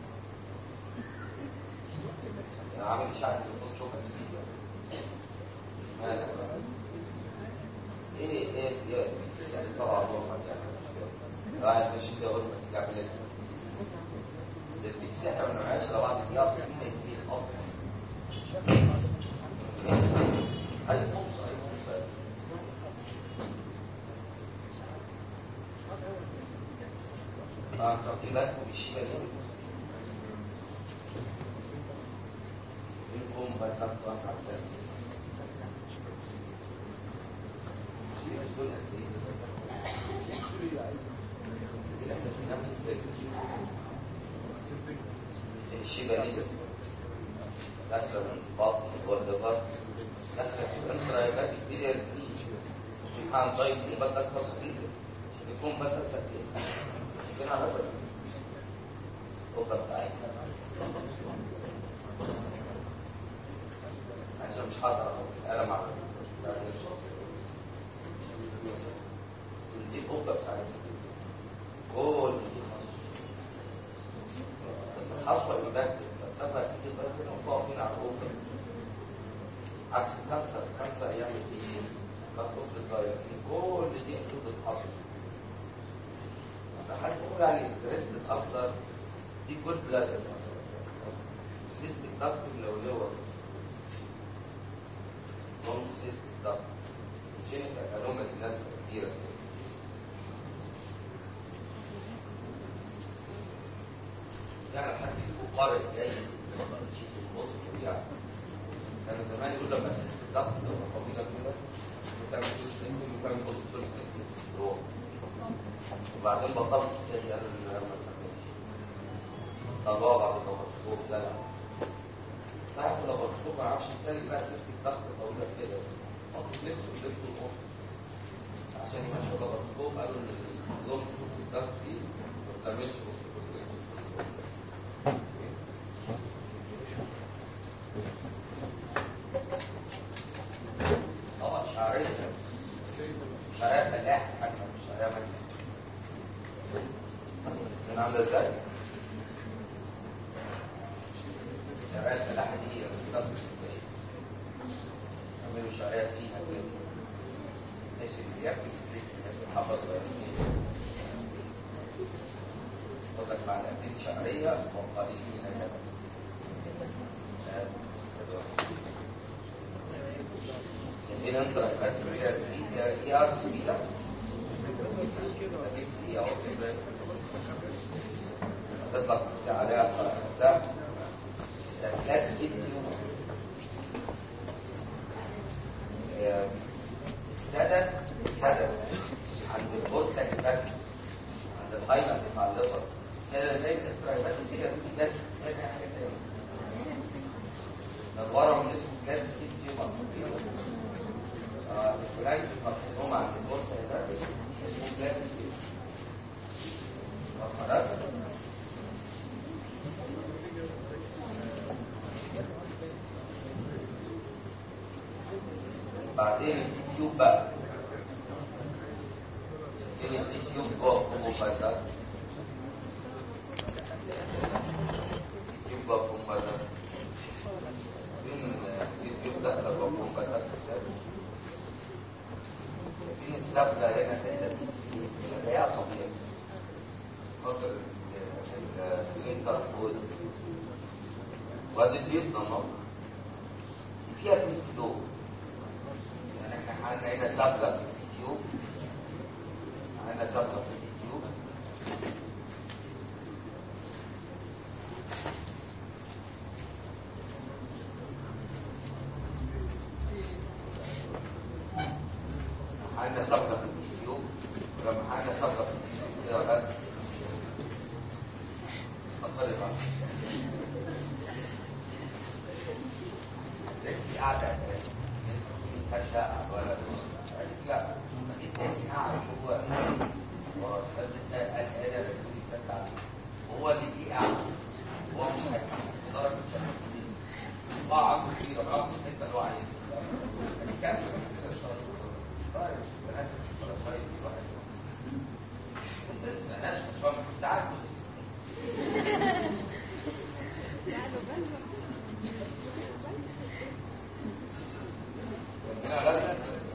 يعني عامل اشاعه في الفوتوشوب جديد مالك ايه ايه ايه يعني طبعا الله يعني قاعد ماشي كده اول ما ترجع بلاد ده بيتسحب من العشرة بعد الجهاز سنين كتير اصلا اي فرصه اي فرصه اه طب في بالكم بالشيبه دي منكم بكت واسع ثاني مش دول قد ايه احنا في نفس الشيبه دي داخله من البطن والليفر داخله في الانترايبات الكبيره دي سبحان طيب يكون بدك بسيط يكون بدك كتير يمكن على ده الأوضة بتاعتنا عشان مش هقدر القلم على دي القبه بتاعتها كل دي خصوه بس الحصوه يبدل فالسبب كتير بس كده واقفين على القبه عكس الكانسر الكانسر يعمل ايه؟ كات اوف للدايركتين كل دي حدود الحصوه فحد يقول عليه بريست الاخضر دي جول بلادر السيستيك دكت لو لور نون سيستيك دكت جينيتال انومالي نازله كتيره كده يعني حد فيكم قارئ جاي شيء البوست يعني كان زمان يقول لما السيستم ضغط تبقى طويله كده وتعمل فلوس سنتين وتعمل فلوس فلوس سنتين روح وبعدين بطلت تاني قالوا لي لا ما تعملش طلعوا بعد اللابروسكوب زرع صحيح في اللابروسكوب ما اعرفش يسلك بقى سيستم ضغط طويله كده حط لبسه ولبسه القف عشان يمشوا اللابروسكوب قالوا ان اللون سيستم ضغط دي ما بتعملش طبعا شعرية شعرية فلاح حتى مش شعرية مجد من عاملة ازاي؟ شعرية الفلاحة دي بتفضل ازاي؟ عملوا شعرية فيها كده بحيث اللي بياكل البريك الناس بتحفظ ويأكل يقول لك معلقتين شعرية وقليل من اللبن بس هنا انت هتبقى سي اي ار سي ده هتجيب سي اهو كده هتطلع عليها سهم ده فلات سبيد تيومر السدد السدد عند الكورتك بس عند الهايلاند مع الليفر هنا اللي بين الترايبات دي دي بس هنا حاجه تانيه ده الورم اللي اسمه فلات سبيد تيومر الفلانج كارسينوما عند البورصه ده اسمه بلاك سبيل خلاص بعدين التي تيوب بقى شايفين التي تيوب جوه الكروموسوم ده التي تيوب جوه الكروموسوم ده فين التي تيوب داخله جوه الكروموسوم ده في السبلة هنا كده هي طبيعي خاطر الانتر كود وادي اليوم نمط فيها في الفلو يعني احنا عندنا هنا سبلة في اليوتيوب عندنا سبلة في اليوتيوب عندنا صفقة في اليوتيوب ولما عندنا صفقة في اليوتيوب كده ولا اتفضلي بقى ست قاعدة مصدق ولا قالت لا التاني قاعد هو هو الآلة اللي بتقول يصدق هو اللي دي قاعد هو مش هيتحمل درجة شهادتين قاعد كثيرة قاعد في الحتة اللي هو عايزها يعني كان كده الشهادة طيب بنات الفلسفه دي واحد انت بلاش مش ساعات هنا غدا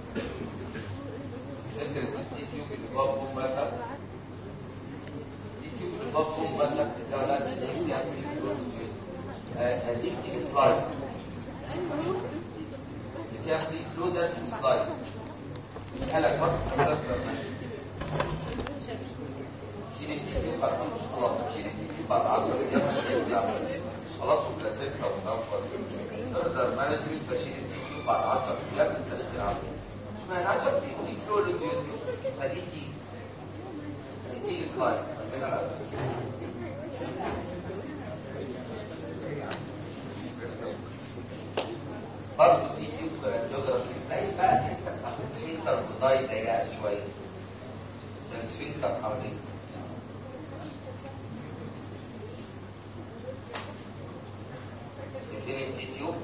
فكرة اليوتيوب اللي جوه بوم بدك اليوتيوب اللي جوه بوم بدك ده لا تلاقيه فيها اديك دي سلايد فيها دي فلو ده سلايد اسألك برضه حضرتك شيل التيوب بعد مش خلاص شيل التيوب بعد 10 ايام خلاص وبلاسينتا ونفر تقدر مانجمنت بشيل التيوب بعد 10 ايام من تاريخ العمل مش معنى 10 ايام دي كيلو اليوتيوب فدي تيجي دي تيجي سلايد برضه في تيوب جيوغرافي باين بقى الحته بتاعت السفنكتر بتضايق ضيقه شويه عشان السفنكتر حواليه شايفين التيوب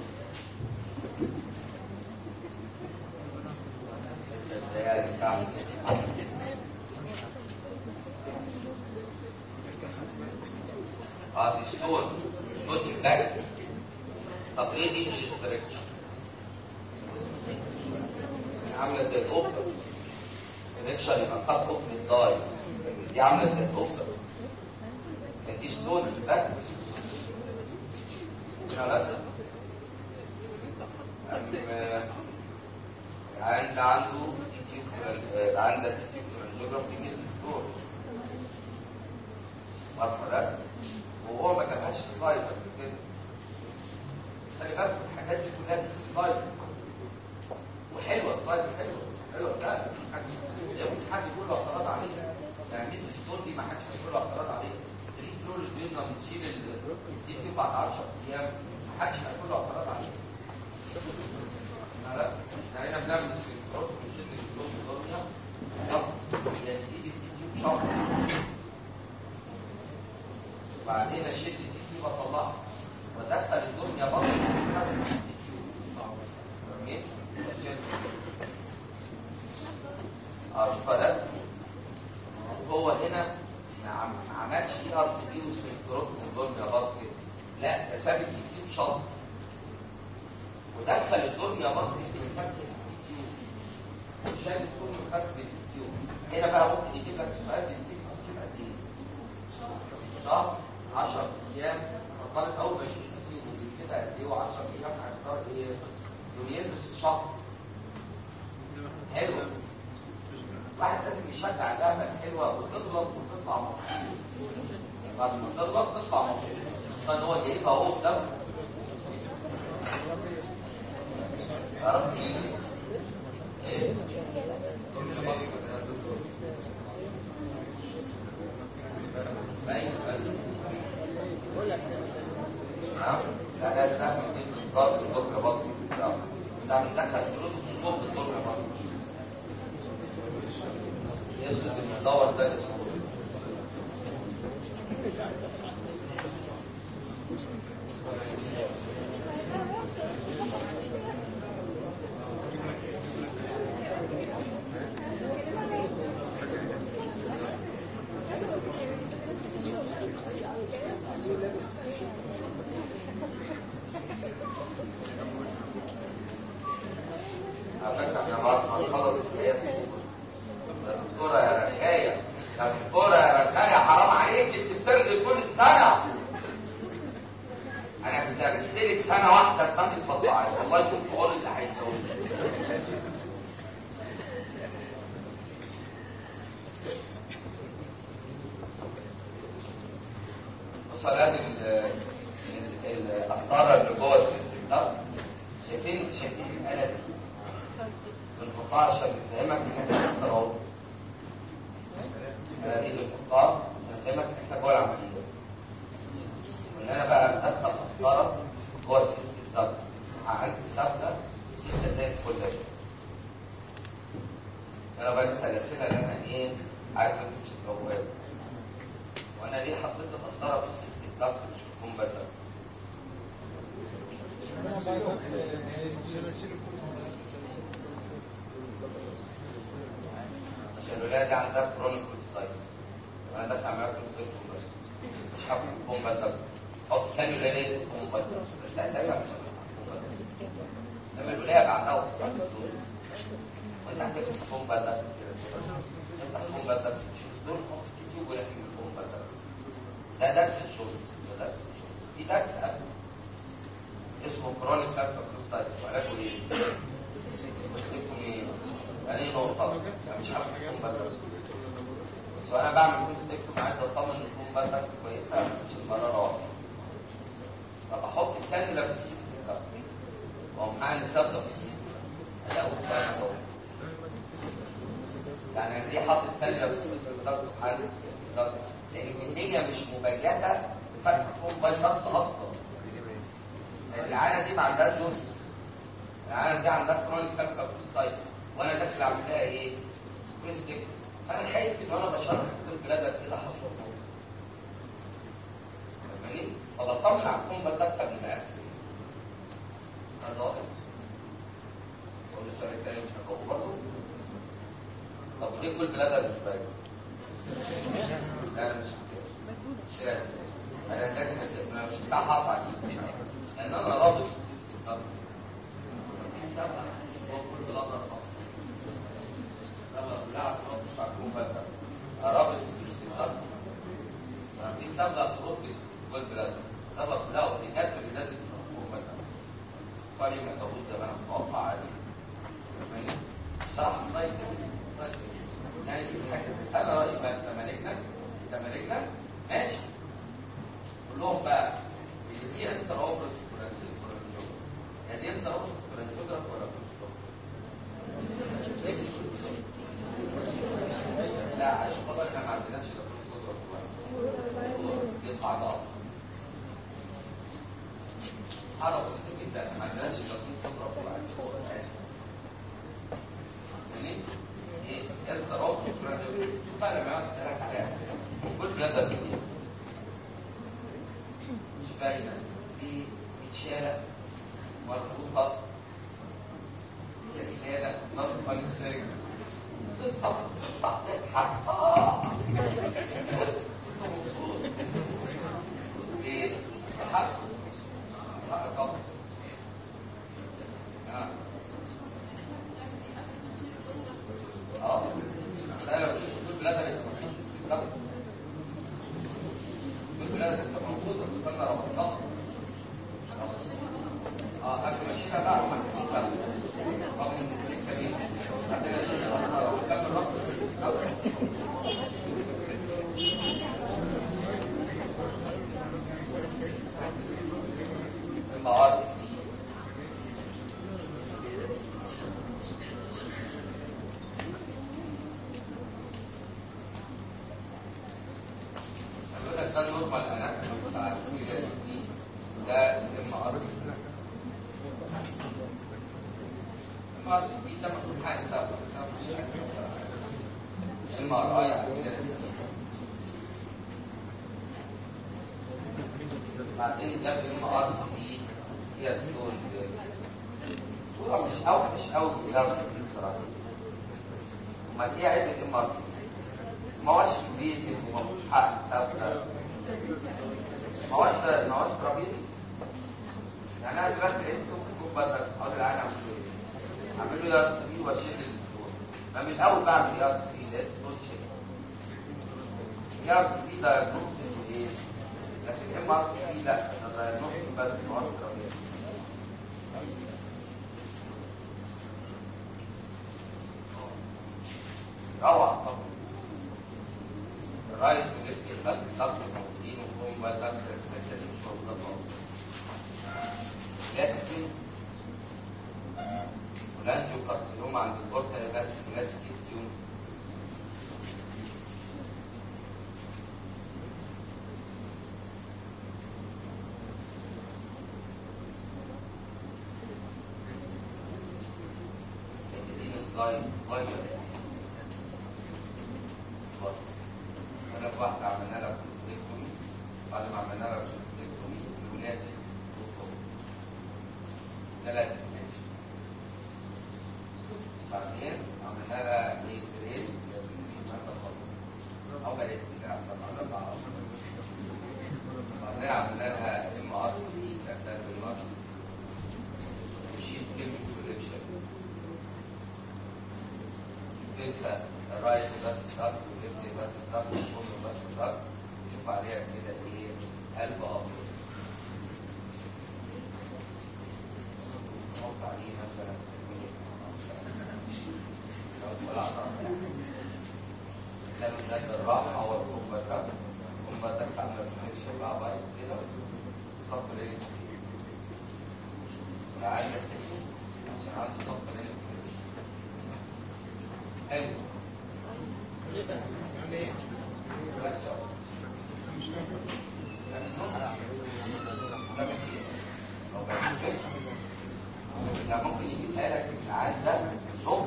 الحته الضيقه اللي تحت عامله زي الاوبر كونكشن يبقى قد اوف للداي دي عامله زي الاوبر فدي ستون في الباك هنا لا عند عنده عندك جغرافي مثل ستور واضحه لا وهو ما جابهاش سلايد قبل كده خلي بالك الحاجات دي كلها في سلايد وحلوه سلايد حلوه حلوه لا يا بس حد يقول له اعتراض عليه يعني مثل ستور دي ما حدش هيقول له اعتراض عليه تريد فلور اللي بينا بنشيل التي في بعد 10 ايام ما حدش هيقول له اعتراض عليه لا احنا هنا بنعمل سكريبت ونشيل الفلور الدنيا خلاص يعني نسيب التي شهر وبعدين اشيل التي بطلعها ودخل الدنيا بطل في فاهمين؟ اه شوف ده هو هنا ما عم- ما عملش اي ار سي بي وسبكتروب من دول يا باص كده لا ده ساب الكتيب شط ودخل الدور يا باص انت من فك الكتيب شايل كل من فك الكتيب هنا بقى ممكن يجيب لك سؤال بنسيب ممكن قد ايه شهر 10 ايام فطالب اول ما يشوف الكتيب وبينسيبها قد ايه و10 ايام هيختار ايه يومين بس في شهر حلو واحد لازم يشجع اللعبه الحلوه وتغلط وتطلع مبسوط بعد ما تغلط تطلع مبسوط عشان هو جايبها اهو قدام تعرف مين ايه تقول لي بص يا دكتور باين نعم لا لا سهل دي بالظبط الدكتور بص انت بتدخل شروط الصوت بالدكتور بص يسود المدور ده اسمه على فكره احنا بعد ما نخلص الحياه دكتورة يا رجاية يا دكتورة يا رجاية حرام عليك انت بترغي كل سنة انا استرستلك سنة واحدة تخلص فضعي والله كنت اقول اللي هيتجوز بصوا يا ولاد ال- ال- القسطرة اللي جوه السيستم ده شايفين شايفين الآلة دي بنحطها عشان نفهمك ان احنا بنختار اهو انا دي بنحطها عشان نفهمك ان احنا جوه العمليه وان انا بقى بدخل مسطره جوه السيستم ده عندي ثابته وسته زي الفل ده انا بنسى الاسئله اللي انا ايه عارف انت مش هتجاوبها وانا ليه حطيت مسطره في السيستم ده مش بتكون بدل عشان الولاده عندها كرونيك ستايل وانا دافع معاك ستايل بس مش هاخد بومبا ده حط ثاني ولاده بومبا ده مش هسافر مش هاخد لما الولايه يبقى عندها وسط وانت هتمسك بومبا ده كده انت بومبا ده مش دول حط تيوب ولكن البومبا ده ده درس الشغل ده درس الشغل في درس قبل اسمه كرونيك سايكل وعلاجه ايه؟ مستكتومي يعني نقطة يعني مش عارف تكون بدل بس وانا بعمل كل ستيكتوم عايز اطمن ان تكون بدل كويسة مش مرة واحدة فبحط الكانولا في السيستم ده واقوم عامل ثابتة في السيستم ده اول كلام اهو يعني انا ليه حاطط كانولا في السيستم ده في حال السيستم ده لان النية مش مبيتة بفتح تكون باينات اصلا العانة دي ما عندهاش جونز العانة دي عندها كرونيك كالكا ستايل وانا داخل اعمل لها ايه بريستيك فانا خايف ان انا بشرح كل بلادك كده حصل فاهماني فبطمن على الكون بدك قبل ما اقفل هذا واضح اقول له سؤال ثاني مش هجاوبه برضه طب وليه كل بلادك مش باين لا انا مش كده مش كده ازاي انا لازم اسيب انا مش بتاع حاطط على السيستم لان انا رابط السيستم ده حسابها مش هو كل بلادك اصلا الصبغه كلها هتروح مش هتكون بدرة قربت السيستم اكتر في صبغه تروح بالبلد صبغه كلها وتجات اللي لازم تكون بدرة فرق متوسط زمان متوقع عادي فاهماني؟ شرح سلايد سلايد يعني دي حاجه انا رايي بقى تمالكنا تمالكنا ماشي قول لهم بقى هي دي انت روبرت فرانجوجراف يعني دي انت روبرت فرانجوجراف ولا كنت ليه مش كنت لا عشان خاطر احنا ما عندناش الا كنت يطلع نقط حاجه بسيطه جدا ما عندناش الا كنت بس يعني ايه انت روبرت فرانجوجراف شوف بقى لما اقعد اسالك عليها اسئله كل بلاد كتير مش باينه في متشاله مربوطه كسلاله نون فانكشنال تسقط تطلع تضحك اه ايه تضحك تضحك طبعا اه اه لا لو شفت كل بلاد اللي ما فيش سيستم ده كل بلاد لسه موجوده بس انا ربطتها اه قبل ما اشيلها بقى ما تجيش رغم ان السكه دي عندنا شيء اصلا لو كمل رص السكه المعارض بيقول لك ده النورمال اناتومي بتاع الكويلة دي ده الام ار الام ار دي ده مفروض حاجه سوا سوا مش حاجه ام ار اي يعني كده. بعدين جاب ام ار سي فيها ستون صوره مش قوي مش قوي الى بصراحه امال ايه عيب الام ار سي ما هوش بيزك وما فيهوش حق ثابته ما هوش ما هوش ترابيزي يعني انا دلوقتي لقيت ممكن تكون بدل اقول العين اعمل له ايه؟ اعمل له ار سي بي واشيل الدكتور ما من الاول بعمل ار سي بي لقيت سبوت تشيك ار سي بي ده نص ايه؟ لكن ام ار سي بي لا ده نص بس ما هوش ترابيزي روعه طبعا رايت وليفت البلد ضغط موجودين وفوق بقى ضغط الحته دي مش موجوده خالص جاتسكين ولانجيو كارسينوم عند البورتا جاتسكين تيوم اديني سلايد فايبر انا في واحده عملنا لها كونسلكتومي بعد ما عملنا لها كونسلكتومي يناسب وطول ثلاث سماش بعدين عملنا لها ايه جريد ماده خضراء او بقت بعدين عملنا لها ام ار سي بتاعت المارس وشيت كيميك كوليكشن تلك الرايت بات تراك والليفت بات تراك والكل بات تراك نشوف عليها كده ايه قلب ابيض نحط عليه مثلا سميه لو طلع يعني ده الراحة والكومبا تراك الكومبا تراك عمل كونكشن مع بعض كده صف ريلكس لعل سكين عشان عنده صف ريلكس حلو يعني ممكن يجيبها لك العيال ده صوت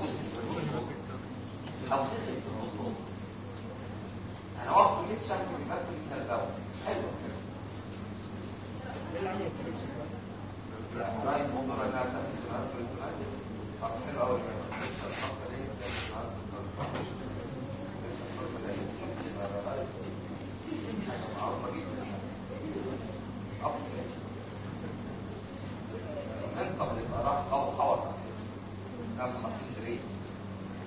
او صدق الخطوط انا واخد ليك شكل بيفكر ليك الاول حلو لا رايت موضوع انها تعمل سؤال في الفلان طب حلو قوي الخطه دي انت بيبقى راح او حوض كان 50 دريد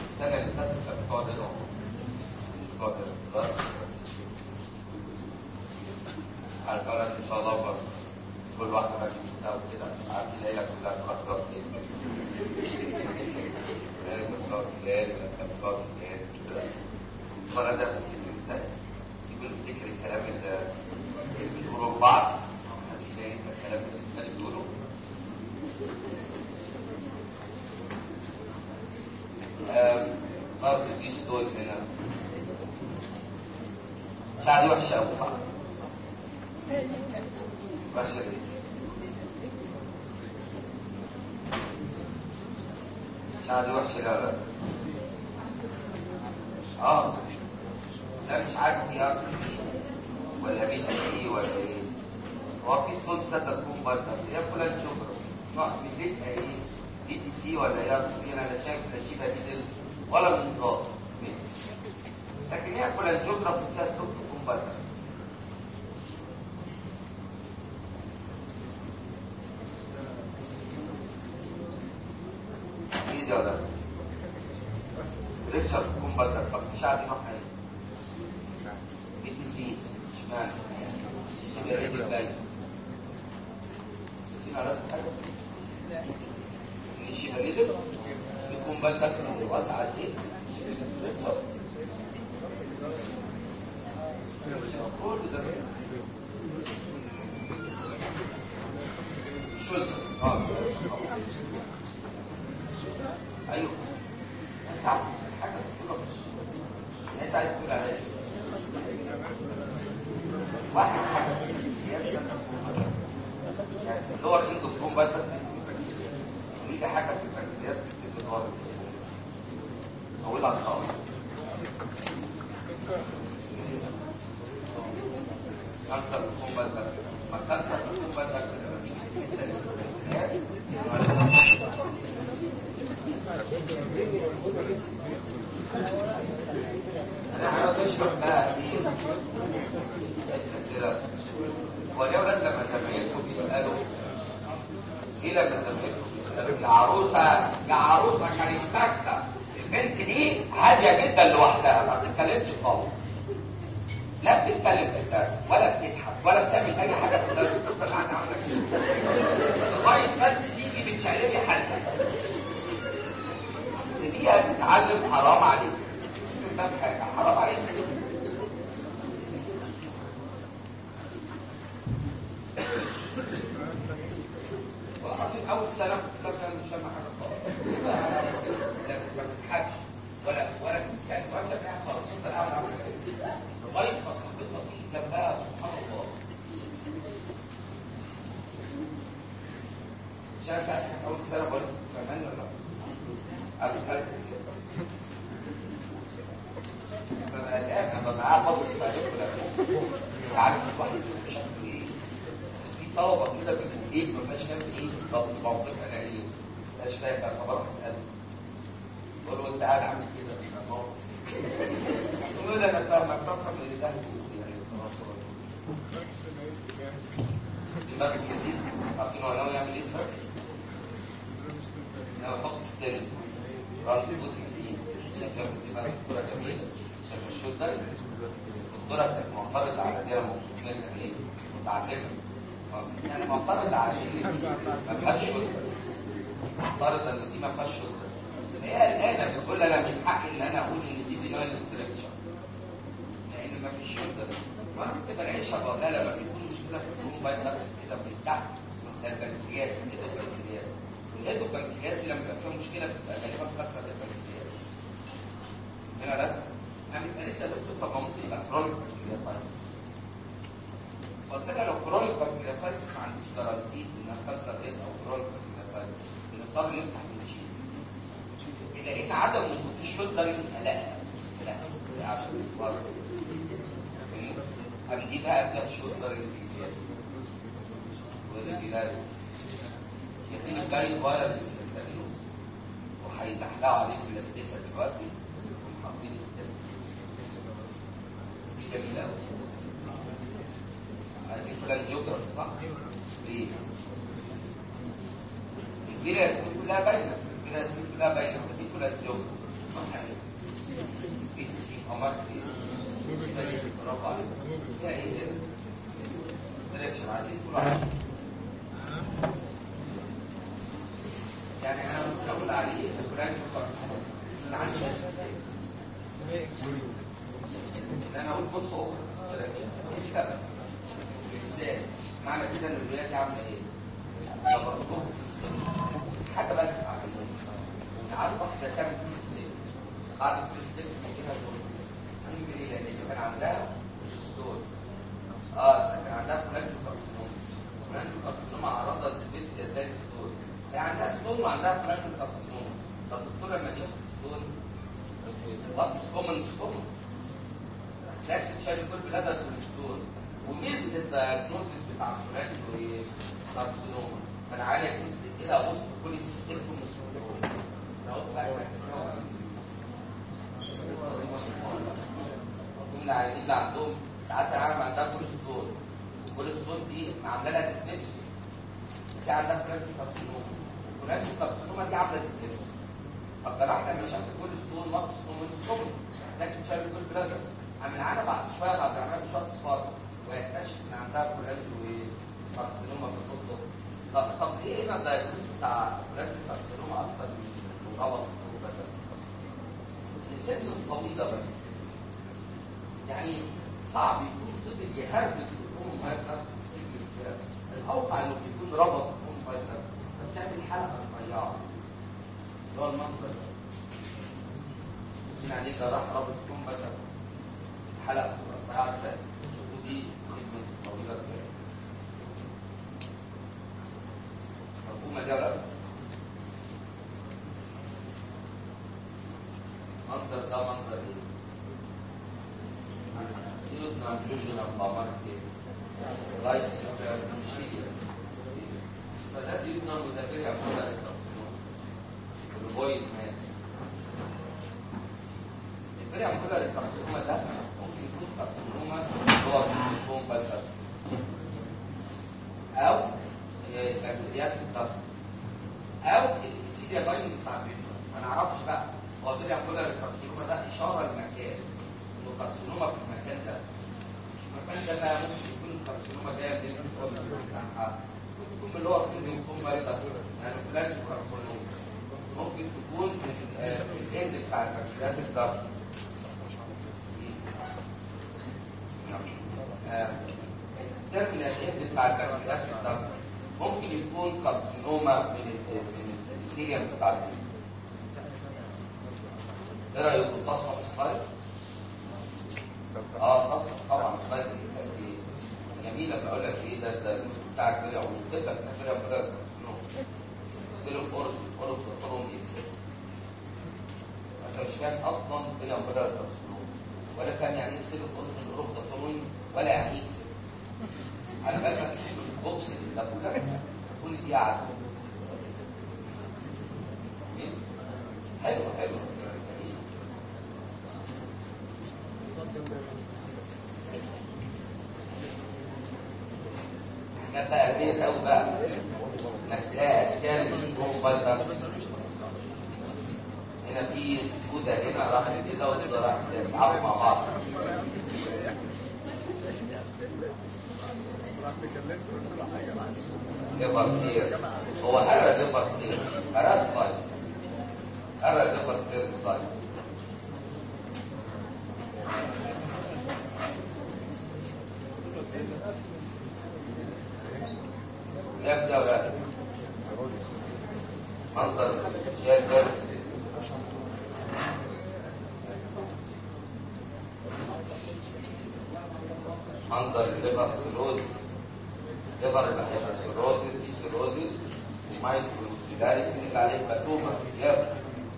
السنه اللي فاتت كان بتوع ده بتوع ده ده. على الفرق ان شاء الله برضه كل واحده راجل بتاع وكده عارف العيله كلها تفكر كده لازم تصور هلال ولا كان تصور هلال كده المره ده بتفتكر ازاي؟ يقول افتكر الكلام اللي اللي بيقولوا لبعض محدش ينسى الكلام اللي الثاني بيقوله ما بتديش دول هنا الساعة دي وحشة أوي صح؟ وحشة ليه؟ الساعة دي وحشة لا لا اه لا مش عارف دي ار سي بي ولا بيتا سي ولا ايه هو في صوت ستة تكون بطل هي فلان شكرا نوع بديتها ايه بي تي سي ولا ايه ار سي بي انا لا شايف لا شيبه دي دل ولا بنظام لكن هي فلان شكرا فيها صوت تكون بطل ايه ده ولا ريتشارد تكون بطل طب مش عارف نوعها ايه بي تي سي اشمعنى شبه ريد البلد في على حاجه ان شبه ريد يكون بس واسعه قد ايه كل ده شولدر اه ايوه ساعات حاجه تقول انت عايز تقول عليها إيه؟ واحد حاجه سياسه يعني اللور اند تكون بس يجي حاجه في التركيزات بتدي اللور اقولها خالص كانسر تكون بس ما كانسر تكون بس انا عاوز اشرح بقى ايه كده ولو لما زمايلكم بيسالوا ايه لما زمايلكم بيسالوا يا عروسه يا عروسه كانت ساكته البنت دي هاديه جدا لوحدها ما بتتكلمش خالص لا بتتكلم في الدرس ولا بتضحك ولا بتعمل اي حاجه في الدرس بتفضل قاعده عامله كده لغايه ما انت تيجي بتشقلبي حالها سيبيها تتعلم حرام عليك مش بتفهم حاجه حرام عليك والله اول سنه كنت فاكر انا مش فاهم حاجه خالص لا ما بتضحكش ولا ولا يعني ولا بتاع خالص انت قاعد عامله كده لغايه ما صاحبتها تيجي جنبها سبحان الله مش عايز اسالك اول سنه بقول لك كمان ولا لا؟ قبل سنه ببقى قلقان ابقى معاه بص بعدين كده عارف الواحد مش عارف ايه بس في طلبه كده بيبقوا ايه ما بقاش فاهم ايه بالظبط موقف انا ايه ما بقاش فاهم بقى فبروح اساله بقول له انت قاعد عامل كده مش فاهم يقول له انا فاهمك تفهم اللي ده يعني خلاص دماغ الجديد عارفين هو ناوي يعمل ايه دلوقتي؟ ناوي يحط ستيرن راس بوت جديد شايف دماغ الدكتوره جميله شايف الشوط ده الدكتوره كانت معترضه على دي منها ايه؟ متعلمه يعني معترضه على شيء ما فيهاش شوط معترضه ان دي ما فيهاش شوط هي الآن بتقول انا من حقي ان انا اقول ان دي بناين ستراكشر لان ما فيش شوط وانا كنت بناقشها بقول لها لما بيكون مشكله في الهرمون باين داخل كده من تحت ده البنكرياس البنكرياس والهيدو البنكرياس لما بيبقى فيها مشكله بتبقى غالبا كسر البنكرياس هنا ده قامت قالت لي يا دكتور طب ما ممكن يبقى كرونيك بنكرياتايتس قلت لها لو كرونيك بنكرياتايتس ما عنديش جرانتي انها كانسر ايه او كرونيك بنكرياتايتس بنضطر نفتح ونشيل الا ان عدم وجود الشوط ده قلقها لا عشان واضح هنجيب بقى الشوط ده الانجليزي وده الجدار يتم الجاي صغير للتقليل وهيزحلقوا عليه بلاستيكه دلوقتي ومحطين ستيك دي جميله قوي هذه فلان جوجرافي صح؟ ليه؟ الجيرة كلها باينه الجيرة كلها باينه ودي فلان جوجرافي بي تي سي قمر برافو عليك فيها ايه كده؟ سelection عايزين تقولوا عليه يعني انا ممكن اقول عليه فلان مصرف انا عندي بس ان انا اقول بص اخرى ايه السبب؟ مثال معنى كده ان الولايه دي عامله ايه؟ لو برضه حاجه بس عملوها ساعات واحده تعمل كل ستيب قعدت كل ستيب فيها دول ممكن ايه؟ لان هي كان عندها دول اه كان عندها كولانجو كارسينوما كولانجو كارسينوما عرضها ديسبيبسيا زي الستول هي عندها ستول وعندها كولانجو كارسينوما فالدكتور لما شافت ستول وات كومن ستول لكن شال كل بلادر كوليسترول وميزه الدايجنوستس بتاع الكولانجو ايه؟ كارسينوما فانا عالج ميزه كده ابص بكل سيستم مسؤول لو بقى هم العيانين اللي عندهم ساعات العالم عندها كوليسترول والكوليسترول دي عامله لها ديسبيبسي بس هي عندها كولانجو كارسينوما الكولانجو كارسينوما دي عامله ديسبيبسي فالجراح لما شاف الكوليسترول نقص كوليسترول لكن شاف كل بلادر عمل عنها بعد شويه بعد ما عمل شويه اصفار ويكتشف ان عندها كولانجو ايه كارسينوما في الخطه طب طب ايه هنا الدايجنوز بتاع كولانجو كارسينوما اكتر من ربط بس السن الطويله بس يعني صعب يكون طفل يهربس الام فايتر في سجن الكلاب الاوقع انه بيكون ربط الام فايتر فبتعمل حلقه رفيعه اللي هو المنظر ده يعني ده راح رابط الام فايتر حلقه رفيعه ازاي ودي سجن طويله ازاي مفهومه دي ولا لا؟ منظر ده منظر ايه؟ يضمن جوجنا بامرك لايك مشية فده بيضمن مدبرها كلها للتصنيع والبويد مان البريم كلها للكارسينوما ده ممكن يكون كارسينوما هو كارسينوم بلغم او بكتيريات الضغط او الابيسيديا لاين بتاع البيضة ما نعرفش بقى هو البريم كلها للكارسينوما ده اشاره لمكان انه كارسينوما في المكان ده المكان ده بقى ممكن يكون الكارسينوما جايه من الكارسينوما بتاعها ممكن تكون من اللي هو كل يكون بايضه يعني فلاش كارسينوما ممكن تكون من آه، من الاند بتاع الكارسينات الضغط الترمينال اند بتاع الكارسينات الضغط ممكن يكون كارسينوما من ال- من السيريم بتاع البيض. ايه رايكم تصفى في السلايد؟ اه تصفى طبعا السلايد دي جميله بقول لك ايه ده ده المسك بتاعك طلع وكتب لك نفسها بقول لك سيرم اورس اورس كارسينوم يكسب انت مش فاهم اصلا طلع بقول لك كارسينوم ولا فاهم يعني ايه سيرم اورس اورس كارسينوم ولا يعني ايه يكسب على بال ما تكتب البوكس ده كلك كل دي قاعده جميل؟ حلو حلو جميل حاجات بقى كبير قوي بقى انك تلاقي اشكال سندروم فايتر هنا في كوده هنا راحت كده وكده راحت كده بيلعبوا مع بعض ليفر كتير هو قرا ليفر كتير قرا سلايد قرا ليفر كتير سلايد يبدأ بقى منظر شايف ده منظر الليفر سيروز ليفر اللي هيبقى سيروز دي سيروزيس ومايكرو سيلاريتي اللي عليه باتوما يلا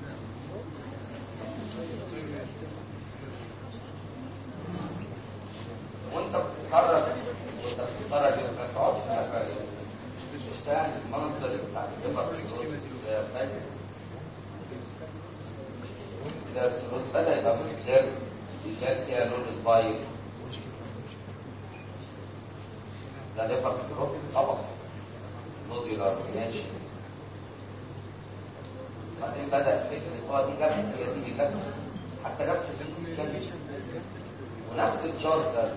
وانت بتتحرك وانت بتتفرج ما تقعدش ما تشتغل المنظر بتاع الليفر سيروز ده فاكر ده السيروز بدأ يبقى متجر يجار فيها لون الفاير ده ليفر سيروز طبعا نوديولار ماشي بعدين بدا سبيس اه دي جت هي دي جت حتى نفس السيت سكان ونفس الشارت ده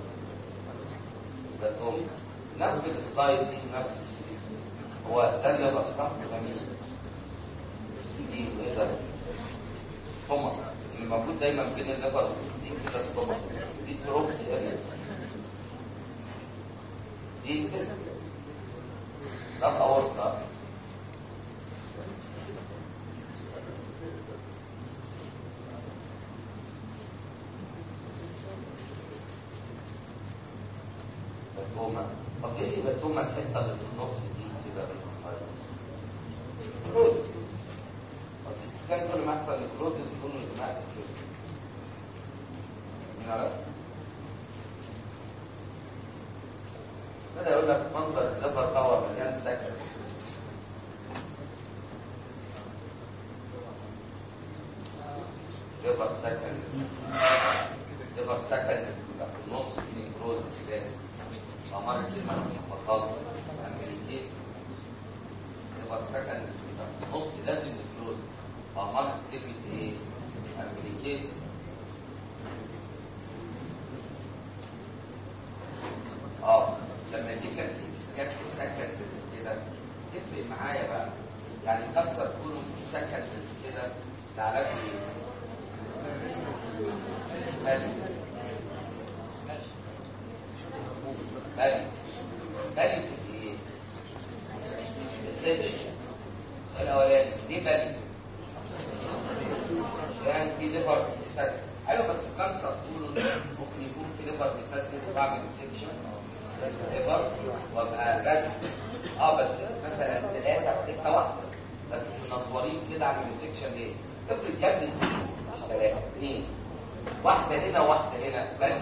ده توم نفس السلايد دي نفس الشيء هو ده اللي بصح جميل دي ايه ده طمع المفروض دايما بين الليفر دي كده الطمع دي تروكس اريا دي الجسم ده الاورطه بتومة طب ليه دي بتومة الحتة اللي في النص دي كده كلوزس بس السكان كل ما يحصل الكلوزس يكون الدماء كده مين عارف؟ بدأ يقول لك منظر الليفر باور مليان سكن ليفر سكن ليفر سكن بيبقى في النص في نيكروزس كده عمر كلمة أنا محفظها أمريكي يبقى السكن نص لازم الفلوس عمر كلمة إيه؟ أمريكي اه لما يجيب لك سيت سكان في سكن بس كده تفرق معايا بقى يعني كانسر كله في سكن بس كده تعالى ايه؟ مالي مالي مالي في ايه؟ ريسيرش السؤال الاولاني ليه مالي؟ عشان في ليفر ميتاستس ايوه بس الكانسر طوله ممكن يكون في ليفر ميتاستس بعمل ريسكشن ليفر وابقى رادي اه بس مثلا ثلاثه في حته واحده لكن منطورين كده اعمل ريسكشن ليه؟ افرض جابت مش ثلاثه اثنين واحده هنا وواحده هنا مالي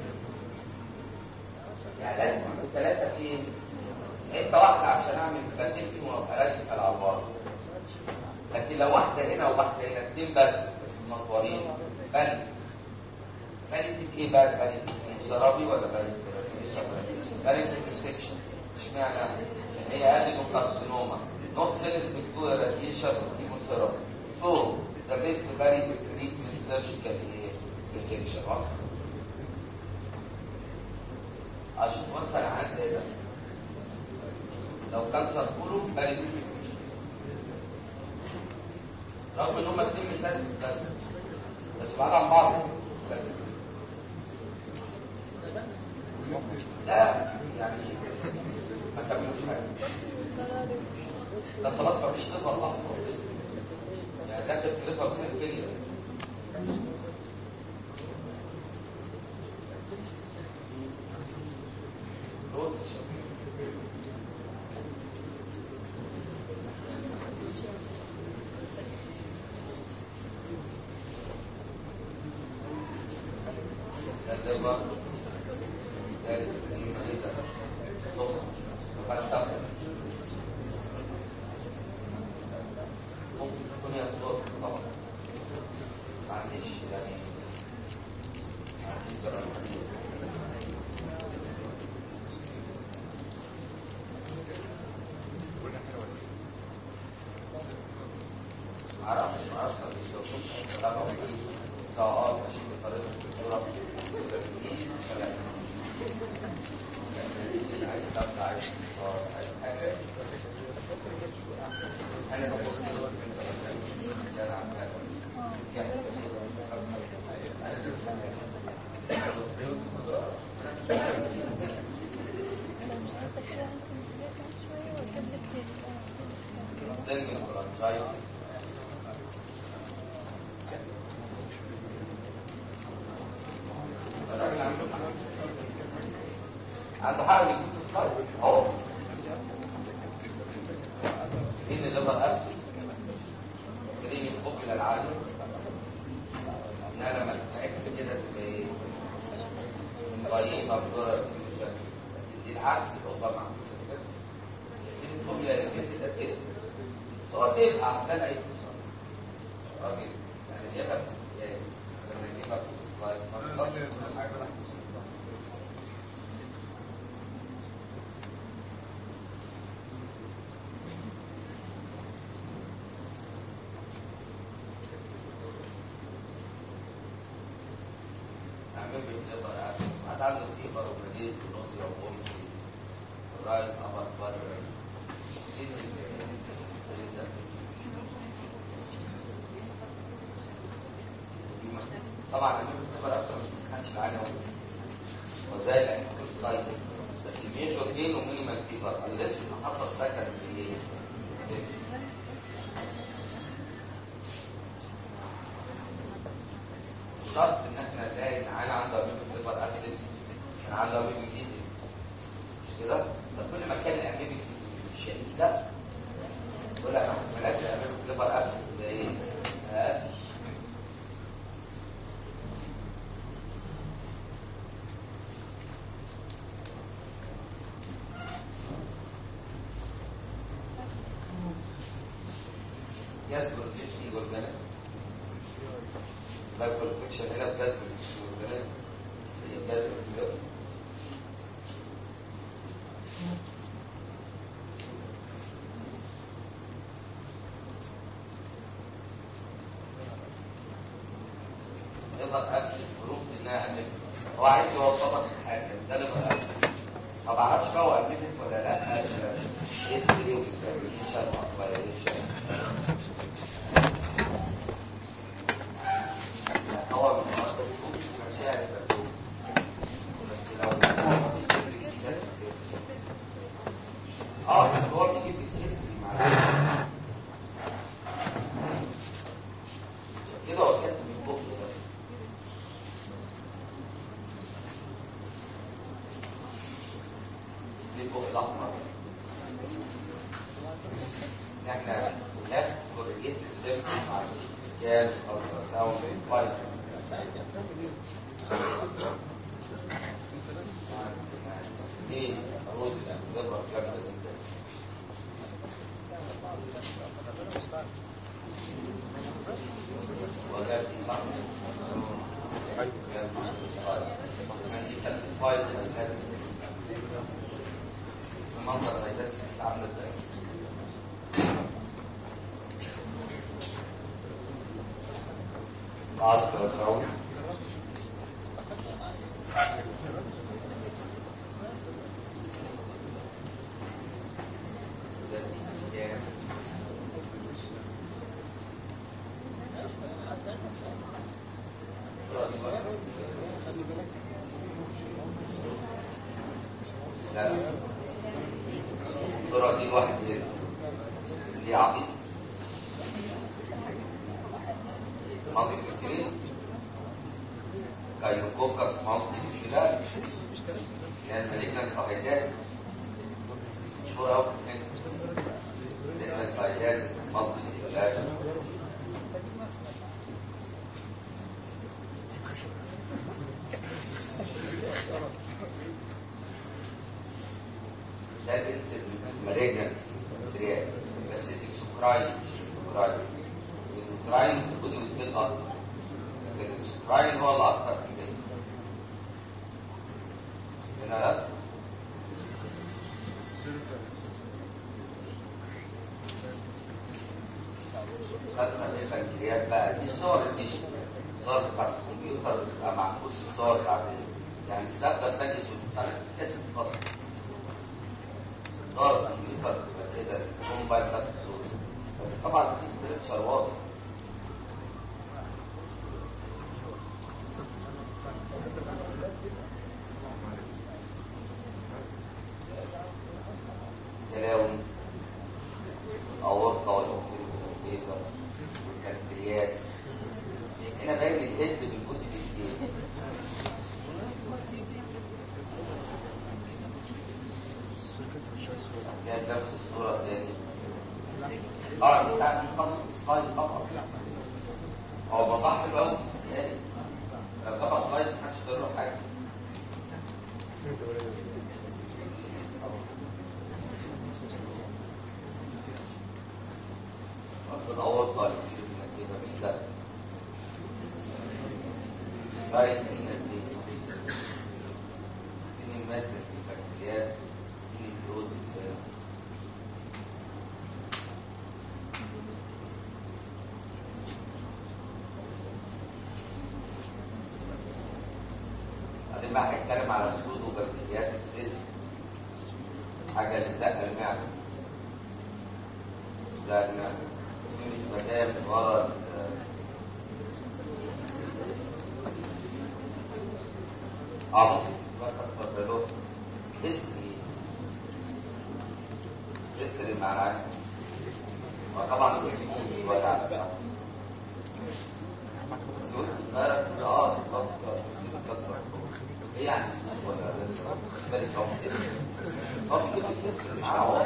يعني لازم يكون ثلاثة فين؟ حتة واحدة عشان أعمل باتيكتوم وأبقى راديكال على البار. لكن لو واحدة هنا وواحدة هنا اثنين بس بس منطورين بني. بني إيه بقى بني زرابي ولا بني بني سيكشن اشمعنى؟ عشان هي أقل من كارسينوما. Not sensitive to radiation or chemotherapy. So, the best palliative treatment surgical resection. واضح؟ عشان توصل عن زي ده لو كانسر كله باريس رغم ان هما اتنين متاس بس بس بعاد عن بعض بس. لا يعني ما كملوش حاجه ده خلاص ما فيش ليفر اصلا يعني داخل في ليفر سيل فيلير الليفر دارس المريضة طبعا مفسر ممكن تكون هي الصوت طبعا ما عنديش يعني ما عنديش درجة معرفش معرفش لو بيشوفوش طبعا في سواء ماشي بطريقة الدكتورة عايز سبت عايز صار عايز حاجة أنا لو قلت له أنت أنا عمال انا مش عارفه كده ممكن نسيبها كمان شويه واجيب لك سن البرانشايتس الراجل عنده عنده حق يجيب سلايد اهو ان الليفر ابسس كريم القبل العالي انها لما تتعكس كده تبقى ايه؟ مبينه بصوره دي دي العكس القبه معكوسه كده شايفين القبل اللي كده كده صور تبقى عشان عيد راجل يعني جابها في السجاير لما يجيبها في السلايد ما تقدرش تقول حاجه امامي بليفر اكسس حد عنده فيبر ومنيز ونوزيا وبومتي رايت ابر فر ايه ال- ده؟ طبعا امامي بليفر اكسس ما كانش العالي وزي الانيمال سلايد بس ميجور جين ومينيمال فيبر unless ان حصل سكن في ايه شرط ان احنا نلاقي ان عيل عنده اميبك ليفر اكسس كان عنده اميبك ديزي مش كده فكل ما كان الاميبك شديده كل ما احتمالات الاميبك ليفر اكسس تبقى ايه اقل جاز بروتكشن والبنات باك بروتكشن هنا بجاز بروتكشن والبنات هي جاز بروتكشن يظهر اكشن جروب انها امريكا هو عايز يوصلك حاجه ده اللي بقى ما بعرفش بقى هو امريكا ولا لا ايه ستيريو اكسبريشن اكسبريشن هو من مصدر مشاعر الفردوس بس لو بس اه بس هو بيجيب الهيستوري معاه كده هو كاتب البوك بس في البوك الاحمر احنا بناخد كوريليت السيمبل مع السيت سكان الترا ساوند الفايل ايه روز الانتظار جامده جدا ولا دي صح يعني دي كالسيفايد المنظر الهيدات عامله ازاي بعض الرسول لا لا الصورة دي واحد زين دي عقيد ماضي فكرين كايوكوكس ماضي كده يعني مالجنا القاعدات مشهورة أوي في الفن مالجنا القاعدات ماضي ثلاثة ده الانسل مالجنا ترياك بس الاكسوكراين مش الاكسوكراين الاكسوكراين في الكتب الاثنين اكتر لكن الاكسوكراين هو الاكتر في الدنيا هنا لا خمسة من البنكرياس بقى دي الصور مش الصور بتاعت الكمبيوتر بتبقى معكوس الصور بتاعت يعني الثابتة التجس وبتتعرف كتب الفصل صور الكمبيوتر بتبقى كده الموبايل بتاعت الصور طبعا في استركشر واضح تلاوي الأورطة والأوكيفر والبنكرياس هنا باين الهيد بالبودي بالكيس جايب نفس الصورة تاني اه بتاع دي خاصة سلايد طبعا هو ما صح الوقت يعني لو طبعا سلايد محدش يقدر حاجة الأول طالب من كده من ده باين من الدين من المسك البكتيرياس من الفلوز بعدين بقى هيتكلم على السودو بكتيريات سيست حاجه اللي زق المعده زق المعده دي مش جايه من ورا ال- عضل بقى اكثر له هيستري هيستري مع العين وطبعا الاسمون مش وجع السود صغيره كده اه بالظبط كده. ايه يعني ولا بالك هو هو كده بيكسر معاه اهو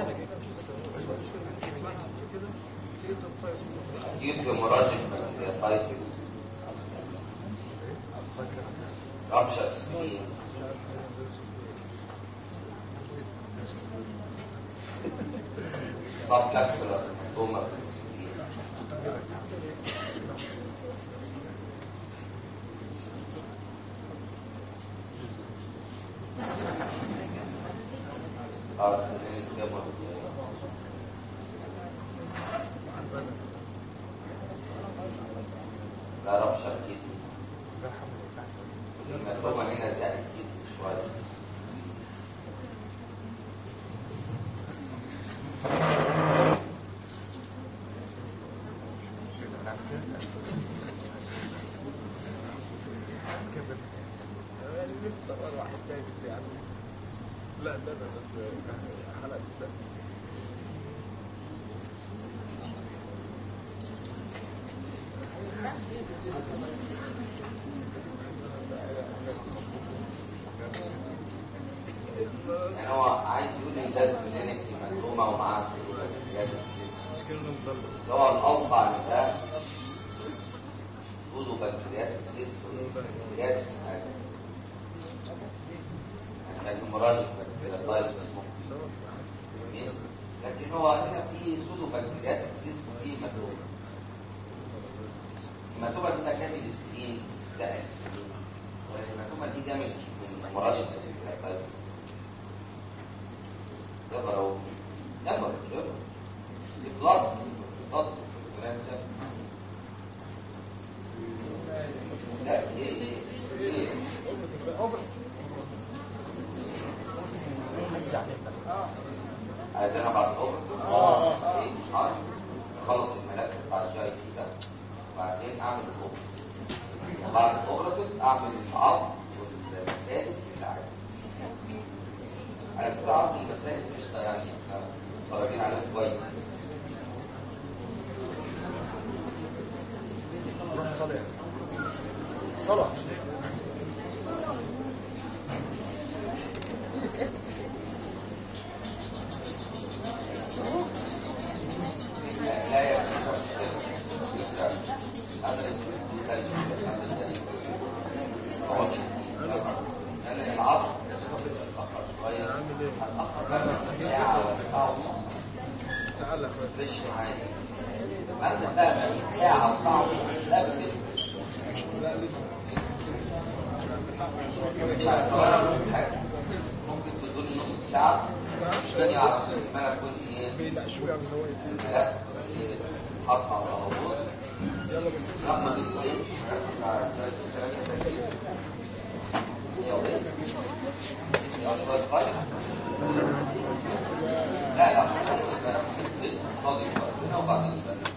اكيد هيموراجيك بكتيرياتايتس رابشر سكين صاب كابسولار هيماتوما في السكين اه سكين الفيمور لا رابشر كيدني المعلومة هنا زائد كده شوية لا لا لا بس حلقة ده يعني هو عايز يقول لي لازم منك هيماتوما ومعاه سلوكيات مشكلة انه مضلل هو الأوقع من ده سودو بكتيريات سيس والبكتيريات يعني كان هيموراجيك بكتيريا سبب جميل لكن هو هنا في سودو بكتيريات سيس وفي هيماتوما الهيماتوما دي تكامل سكرين زائد سكرين والهيماتوما دي دامج من هيموراجيك بكتيريا يقرا اهو يقرا يقرا دي بلاد بلاد لا ايه ايه ايه عايزينها بعد الظهر آه. ايه مش عارف اخلص الملف بتاع الجاي تي ده وبعدين اعمل الاوبر وبعد الاوبراتيف اعمل العظم والمسائل اللي عايز على فكره عظم المسائل قشطه يعني احنا متفرجين عليهم كويس روح صلاة صلاة لا لا يا مش مشكله هذا انا العصر هتاخر شويه هتاخر بقى ساعه ولا ساعه ونص تعال يا اخويا فريش معايا بعد بقى 100 ساعه وساعه ونص لا بتفرق لا لسه مش عارف أقول حاجة. ممكن تدوني نص ساعه ما اعرفش عشان يعرف بس ما اكون ايه بيناقشوا يعني هو إيه. الملف إيه، حاطه على العروض يلا بس ناخد الايه ناخد شويه الكلام ده كده. يا ولد يا شويه صغير لا لا صلي وبعدين